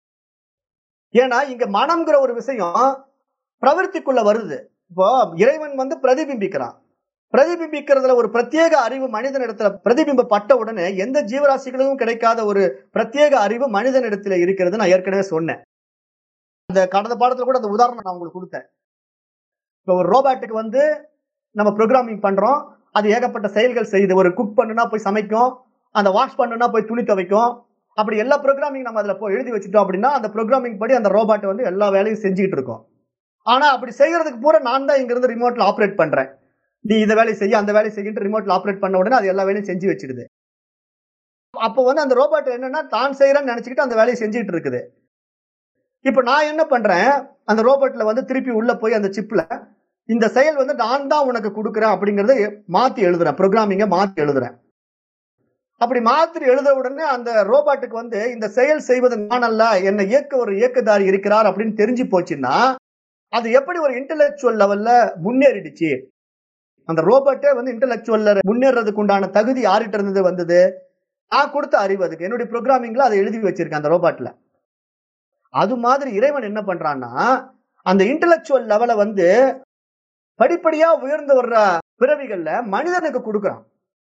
ஏன்னா இங்க மனம்ங்கிற ஒரு விஷயம் பிரவர்த்திக்குள்ள வருது இப்போ இறைவன் வந்து பிரதிபிம்பிக்கிறான் பிரதிபிம்பிக்கிறதுல ஒரு பிரத்யேக அறிவு மனிதனிடத்துல பிரதிபிம்பப்பட்ட உடனே எந்த ஜீவராசிகளுக்கும் கிடைக்காத ஒரு பிரத்யேக அறிவு மனிதனிடத்துல இருக்கிறது நான் ஏற்கனவே சொன்னேன் அந்த கடந்த பாடத்துல கூட அந்த உதாரணம் நான் உங்களுக்கு கொடுத்தேன் இப்போ ஒரு ரோபாட்டுக்கு வந்து நம்ம ப்ரோக்ராமிங் பண்றோம் அது ஏகப்பட்ட செயல்கள் செய்யுது ஒரு குக் பண்ணுனா போய் சமைக்கும் அந்த வாஷ் பண்ணுனா போய் துணி துவைக்கும் அப்படி எல்லா ப்ரோக்ராமிங் நம்ம அதில் போய் எழுதி வச்சுட்டோம் அப்படின்னா அந்த ப்ரோக்ராமிங் படி அந்த ரோபாட் வந்து எல்லா வேலையும் செஞ்சுக்கிட்டு இருக்கும் ஆனா அப்படி செய்யறதுக்கு பூரா நான் தான் இங்கிருந்து ரிமோட்ல ஆப்ரேட் பண்றேன் நீ இந்த வேலையை செய்ய அந்த வேலையை செய்யிட்டு ரிமோட்ல ஆப்ரேட் பண்ண உடனே அது எல்லா வேலையும் செஞ்சு வச்சிடுது அப்போ வந்து அந்த ரோபாட் என்னன்னா தான் செய்யறேன்னு நினைச்சுக்கிட்டு அந்த வேலையை செஞ்சுட்டு இருக்குது இப்போ நான் என்ன பண்றேன் அந்த ரோபோட்ல வந்து திருப்பி உள்ள போய் அந்த சிப்ல இந்த செயல் வந்து நான் தான் உனக்கு கொடுக்குறேன் அப்படிங்கறத மாத்தி எழுதுறேன் ப்ரோக்ராமிங்க மாத்தி எழுதுறேன் அப்படி மாத்தி எழுத உடனே அந்த ரோபாட்டுக்கு வந்து இந்த செயல் செய்வது நான் அல்ல என்னை இயக்க ஒரு இயக்கதாரி இருக்கிறார் அப்படின்னு தெரிஞ்சு போச்சுன்னா அது எப்படி ஒரு இன்டெலெக்சுவல் லெவல்ல முன்னேறிடுச்சு அந்த ரோபோட்டே வந்து இன்டெலெக்சுவல்ல முன்னேறதுக்கு உண்டான தகுதி யார்கிட்ட இருந்தது வந்தது நான் கொடுத்த அறிவு அதுக்கு என்னுடைய ப்ரோக்ராமிங்ல அதை எழுதி வச்சிருக்கேன் அந்த ரோபாட்ல அது மாதிரி இறைவன் என்ன பண்றான்னா அந்த இன்டெலெக்சுவல் லெவலை வந்து படிப்படியா உயர்ந்து வர்ற பிறவிகள்ல மனிதனுக்கு கொடுக்குறான்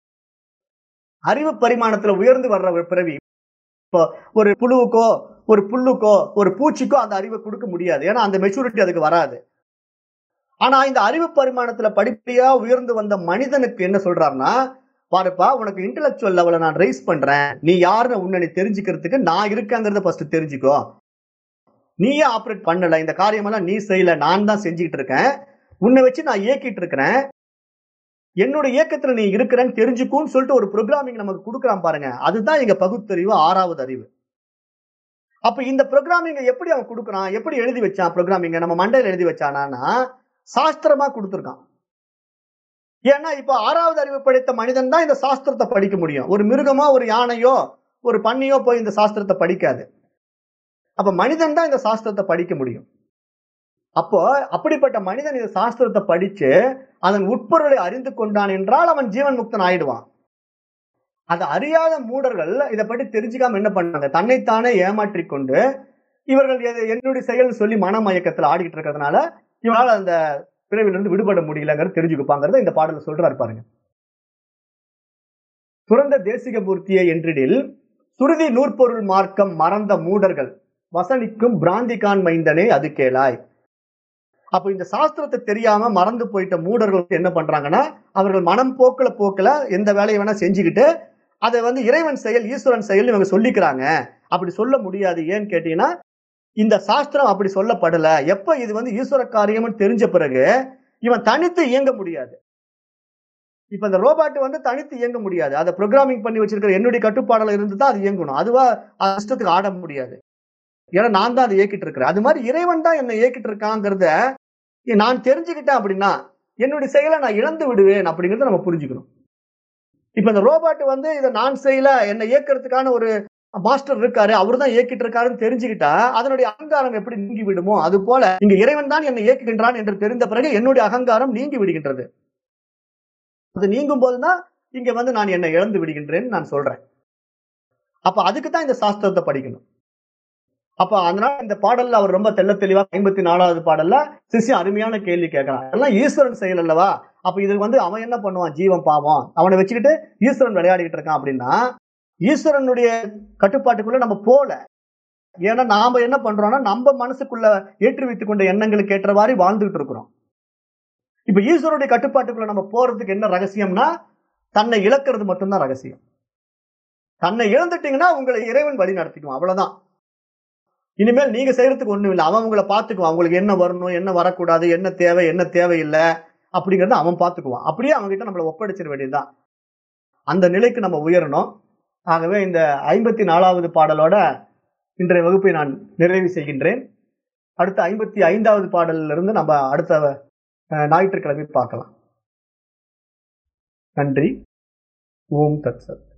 அறிவு பரிமாணத்துல உயர்ந்து வர்ற ஒரு பிறவி இப்போ ஒரு புழுவுக்கோ ஒரு புல்லுக்கோ ஒரு பூச்சிக்கோ அந்த அறிவை கொடுக்க முடியாது ஏன்னா அந்த மெச்சூரிட்டி அதுக்கு வராது ஆனா இந்த அறிவு பரிமாணத்துல படிப்படியா உயர்ந்து வந்த மனிதனுக்கு என்ன சொல்றாருன்னா பாருப்பா உனக்கு இன்டெலெக்சுவல் லெவலை நான் ரைஸ் பண்றேன் நீ யாருன்னு உன்னை நீ தெரிஞ்சுக்கிறதுக்கு நான் இருக்கேங்கிறத ஃபர்ஸ்ட் தெரிஞ்சுக்கோ நீயே ஆப்ரேட் பண்ணல இந்த காரியமெல்லாம் நீ செய்யல நான் தான் செஞ்சுக்கிட்டு இருக்கேன் உன்னை வச்சு நான் இயக்கிட்டு இருக்கிறேன் என்னோட இயக்கத்துல நீ இருக்கிறேன்னு தெரிஞ்சுக்கும்னு சொல்லிட்டு ஒரு ப்ரோக்ராமிங் நமக்கு கொடுக்குறான் பாருங்க அதுதான் எங்க பகுத்தறிவு ஆறாவது அறிவு அப்ப இந்த ப்ரோக்ராமிங்க எப்படி அவன் கொடுக்குறான் எப்படி எழுதி வச்சான் ப்ரோக்ராமிங்க நம்ம மண்டையில எழுதி வச்சானா சாஸ்திரமா கொடுத்துருக்கான் ஏன்னா இப்ப ஆறாவது அறிவு படைத்த மனிதன் தான் இந்த சாஸ்திரத்தை படிக்க முடியும் ஒரு மிருகமோ ஒரு யானையோ ஒரு பன்னியோ போய் இந்த சாஸ்திரத்தை படிக்காது அப்ப மனிதன் தான் இந்த சாஸ்திரத்தை படிக்க முடியும் அப்போ அப்படிப்பட்ட மனிதன் இந்த சாஸ்திரத்தை படிச்சு அதன் உட்பொருளை அறிந்து கொண்டான் என்றால் அவன் ஜீவன் முக்தன் ஆயிடுவான் அதை அறியாத மூடர்கள் இதை பற்றி தெரிஞ்சுக்காம என்ன பண்ணாங்க தன்னைத்தானே ஏமாற்றிக் கொண்டு இவர்கள் எது- என்னுடைய செயல் சொல்லி மனமயக்கத்தில் ஆடிக்கிட்டு இருக்கிறதுனால இவனால் அந்த பிறவிலிருந்து விடுபட முடியலங்கிறது தெரிஞ்சுக்குப்பாங்கிறத இந்த பாடல சொல்றாரு பாருங்க துறந்த தேசிக பூர்த்தியை என்றிடில் சுருதி நூற்பொருள் மார்க்கம் மறந்த மூடர்கள் வசனிக்கும் பிராந்திகான் மைந்தனே அது கேளாய் அப்போ இந்த சாஸ்திரத்தை தெரியாம மறந்து போயிட்ட மூடர்கள் என்ன பண்றாங்கன்னா அவர்கள் மனம் போக்குல போக்குல எந்த வேலையை வேணா செஞ்சுக்கிட்டு அதை வந்து இறைவன் செயல் ஈஸ்வரன் செயல் இவங்க சொல்லிக்கிறாங்க அப்படி சொல்ல முடியாது ஏன்னு கேட்டீங்கன்னா இந்த சாஸ்திரம் அப்படி சொல்லப்படல எப்ப இது வந்து ஈஸ்வர காரியம்னு தெரிஞ்ச பிறகு இவன் தனித்து இயங்க முடியாது இப்ப இந்த ரோபாட் வந்து தனித்து இயங்க முடியாது அதை ப்ரோக்ராமிங் பண்ணி வச்சிருக்கிற என்னுடைய கட்டுப்பாடுல இருந்து தான் அது இயங்கணும் அதுவா அது இஷ்டத்துக்கு ஆட முடியாது ஏன்னா நான் தான் அதை இயக்கிட்டு இருக்கிறேன் அது மாதிரி இறைவன் தான் என்னை இயக்கிட்டு இருக்காங்கிறத நான் தெரிஞ்சுக்கிட்டேன் அப்படின்னா என்னுடைய செயலை நான் இழந்து விடுவேன் அப்படிங்கறத நம்ம புரிஞ்சுக்கணும் இப்ப இந்த ரோபாட் வந்து இதை நான் செய்யல என்னை இயக்கிறதுக்கான ஒரு மாஸ்டர் இருக்காரு அவர் தான் இயக்கிட்டு இருக்காருன்னு தெரிஞ்சுக்கிட்டா அதனுடைய அகங்காரம் எப்படி நீங்கி விடுமோ அது போல இங்க இறைவன் தான் என்னை இயக்குகின்றான் என்று தெரிந்த பிறகு என்னுடைய அகங்காரம் நீங்கி விடுகின்றது அது நீங்கும் போதுதான் இங்க வந்து நான் என்னை இழந்து விடுகின்றேன்னு நான் சொல்றேன் அப்ப அதுக்கு தான் இந்த சாஸ்திரத்தை படிக்கணும் அப்ப அதனால இந்த பாடல்ல அவர் ரொம்ப தெள்ள தெளிவா ஐம்பத்தி நாலாவது பாடல்ல சிஷ்யம் அருமையான கேள்வி கேட்கறான் எல்லாம் ஈஸ்வரன் செயல் அல்லவா அப்ப இது வந்து அவன் என்ன பண்ணுவான் ஜீவன் பாவம் அவனை வச்சுக்கிட்டு ஈஸ்வரன் விளையாடிக்கிட்டு இருக்கான் அப்படின்னா ஈஸ்வரனுடைய கட்டுப்பாட்டுக்குள்ள நம்ம போல ஏன்னா நாம என்ன பண்றோம்னா நம்ம மனசுக்குள்ள ஏற்றி வைத்துக் கொண்ட எண்ணங்களுக்கு ஏற்றவாறு வாழ்ந்துகிட்டு இருக்கிறோம் இப்ப ஈஸ்வரனுடைய கட்டுப்பாட்டுக்குள்ள நம்ம போறதுக்கு என்ன ரகசியம்னா தன்னை இழக்கிறது மட்டும்தான் ரகசியம் தன்னை இழந்துட்டீங்கன்னா உங்களை இறைவன் வழி நடத்திக்குவான் அவ்வளவுதான் இனிமேல் நீங்க செய்யறதுக்கு ஒண்ணும் இல்லை அவன் உங்களை பார்த்துக்குவான் அவங்களுக்கு என்ன வரணும் என்ன வரக்கூடாது என்ன தேவை என்ன தேவையில்லை அப்படிங்கறத அவன் பார்த்துக்குவான் அப்படியே அவங்க கிட்ட நம்மளை ஒப்படைச்சிட வேண்டியதுதான் அந்த நிலைக்கு நம்ம உயரணும் ஆகவே இந்த ஐம்பத்தி நாலாவது பாடலோட இன்றைய வகுப்பை நான் நிறைவு செய்கின்றேன் அடுத்த ஐம்பத்தி ஐந்தாவது பாடலில் இருந்து நம்ம அடுத்த அஹ், ஞாயிற்றுக்கிழமை பார்க்கலாம் நன்றி ஓம் தத் சத்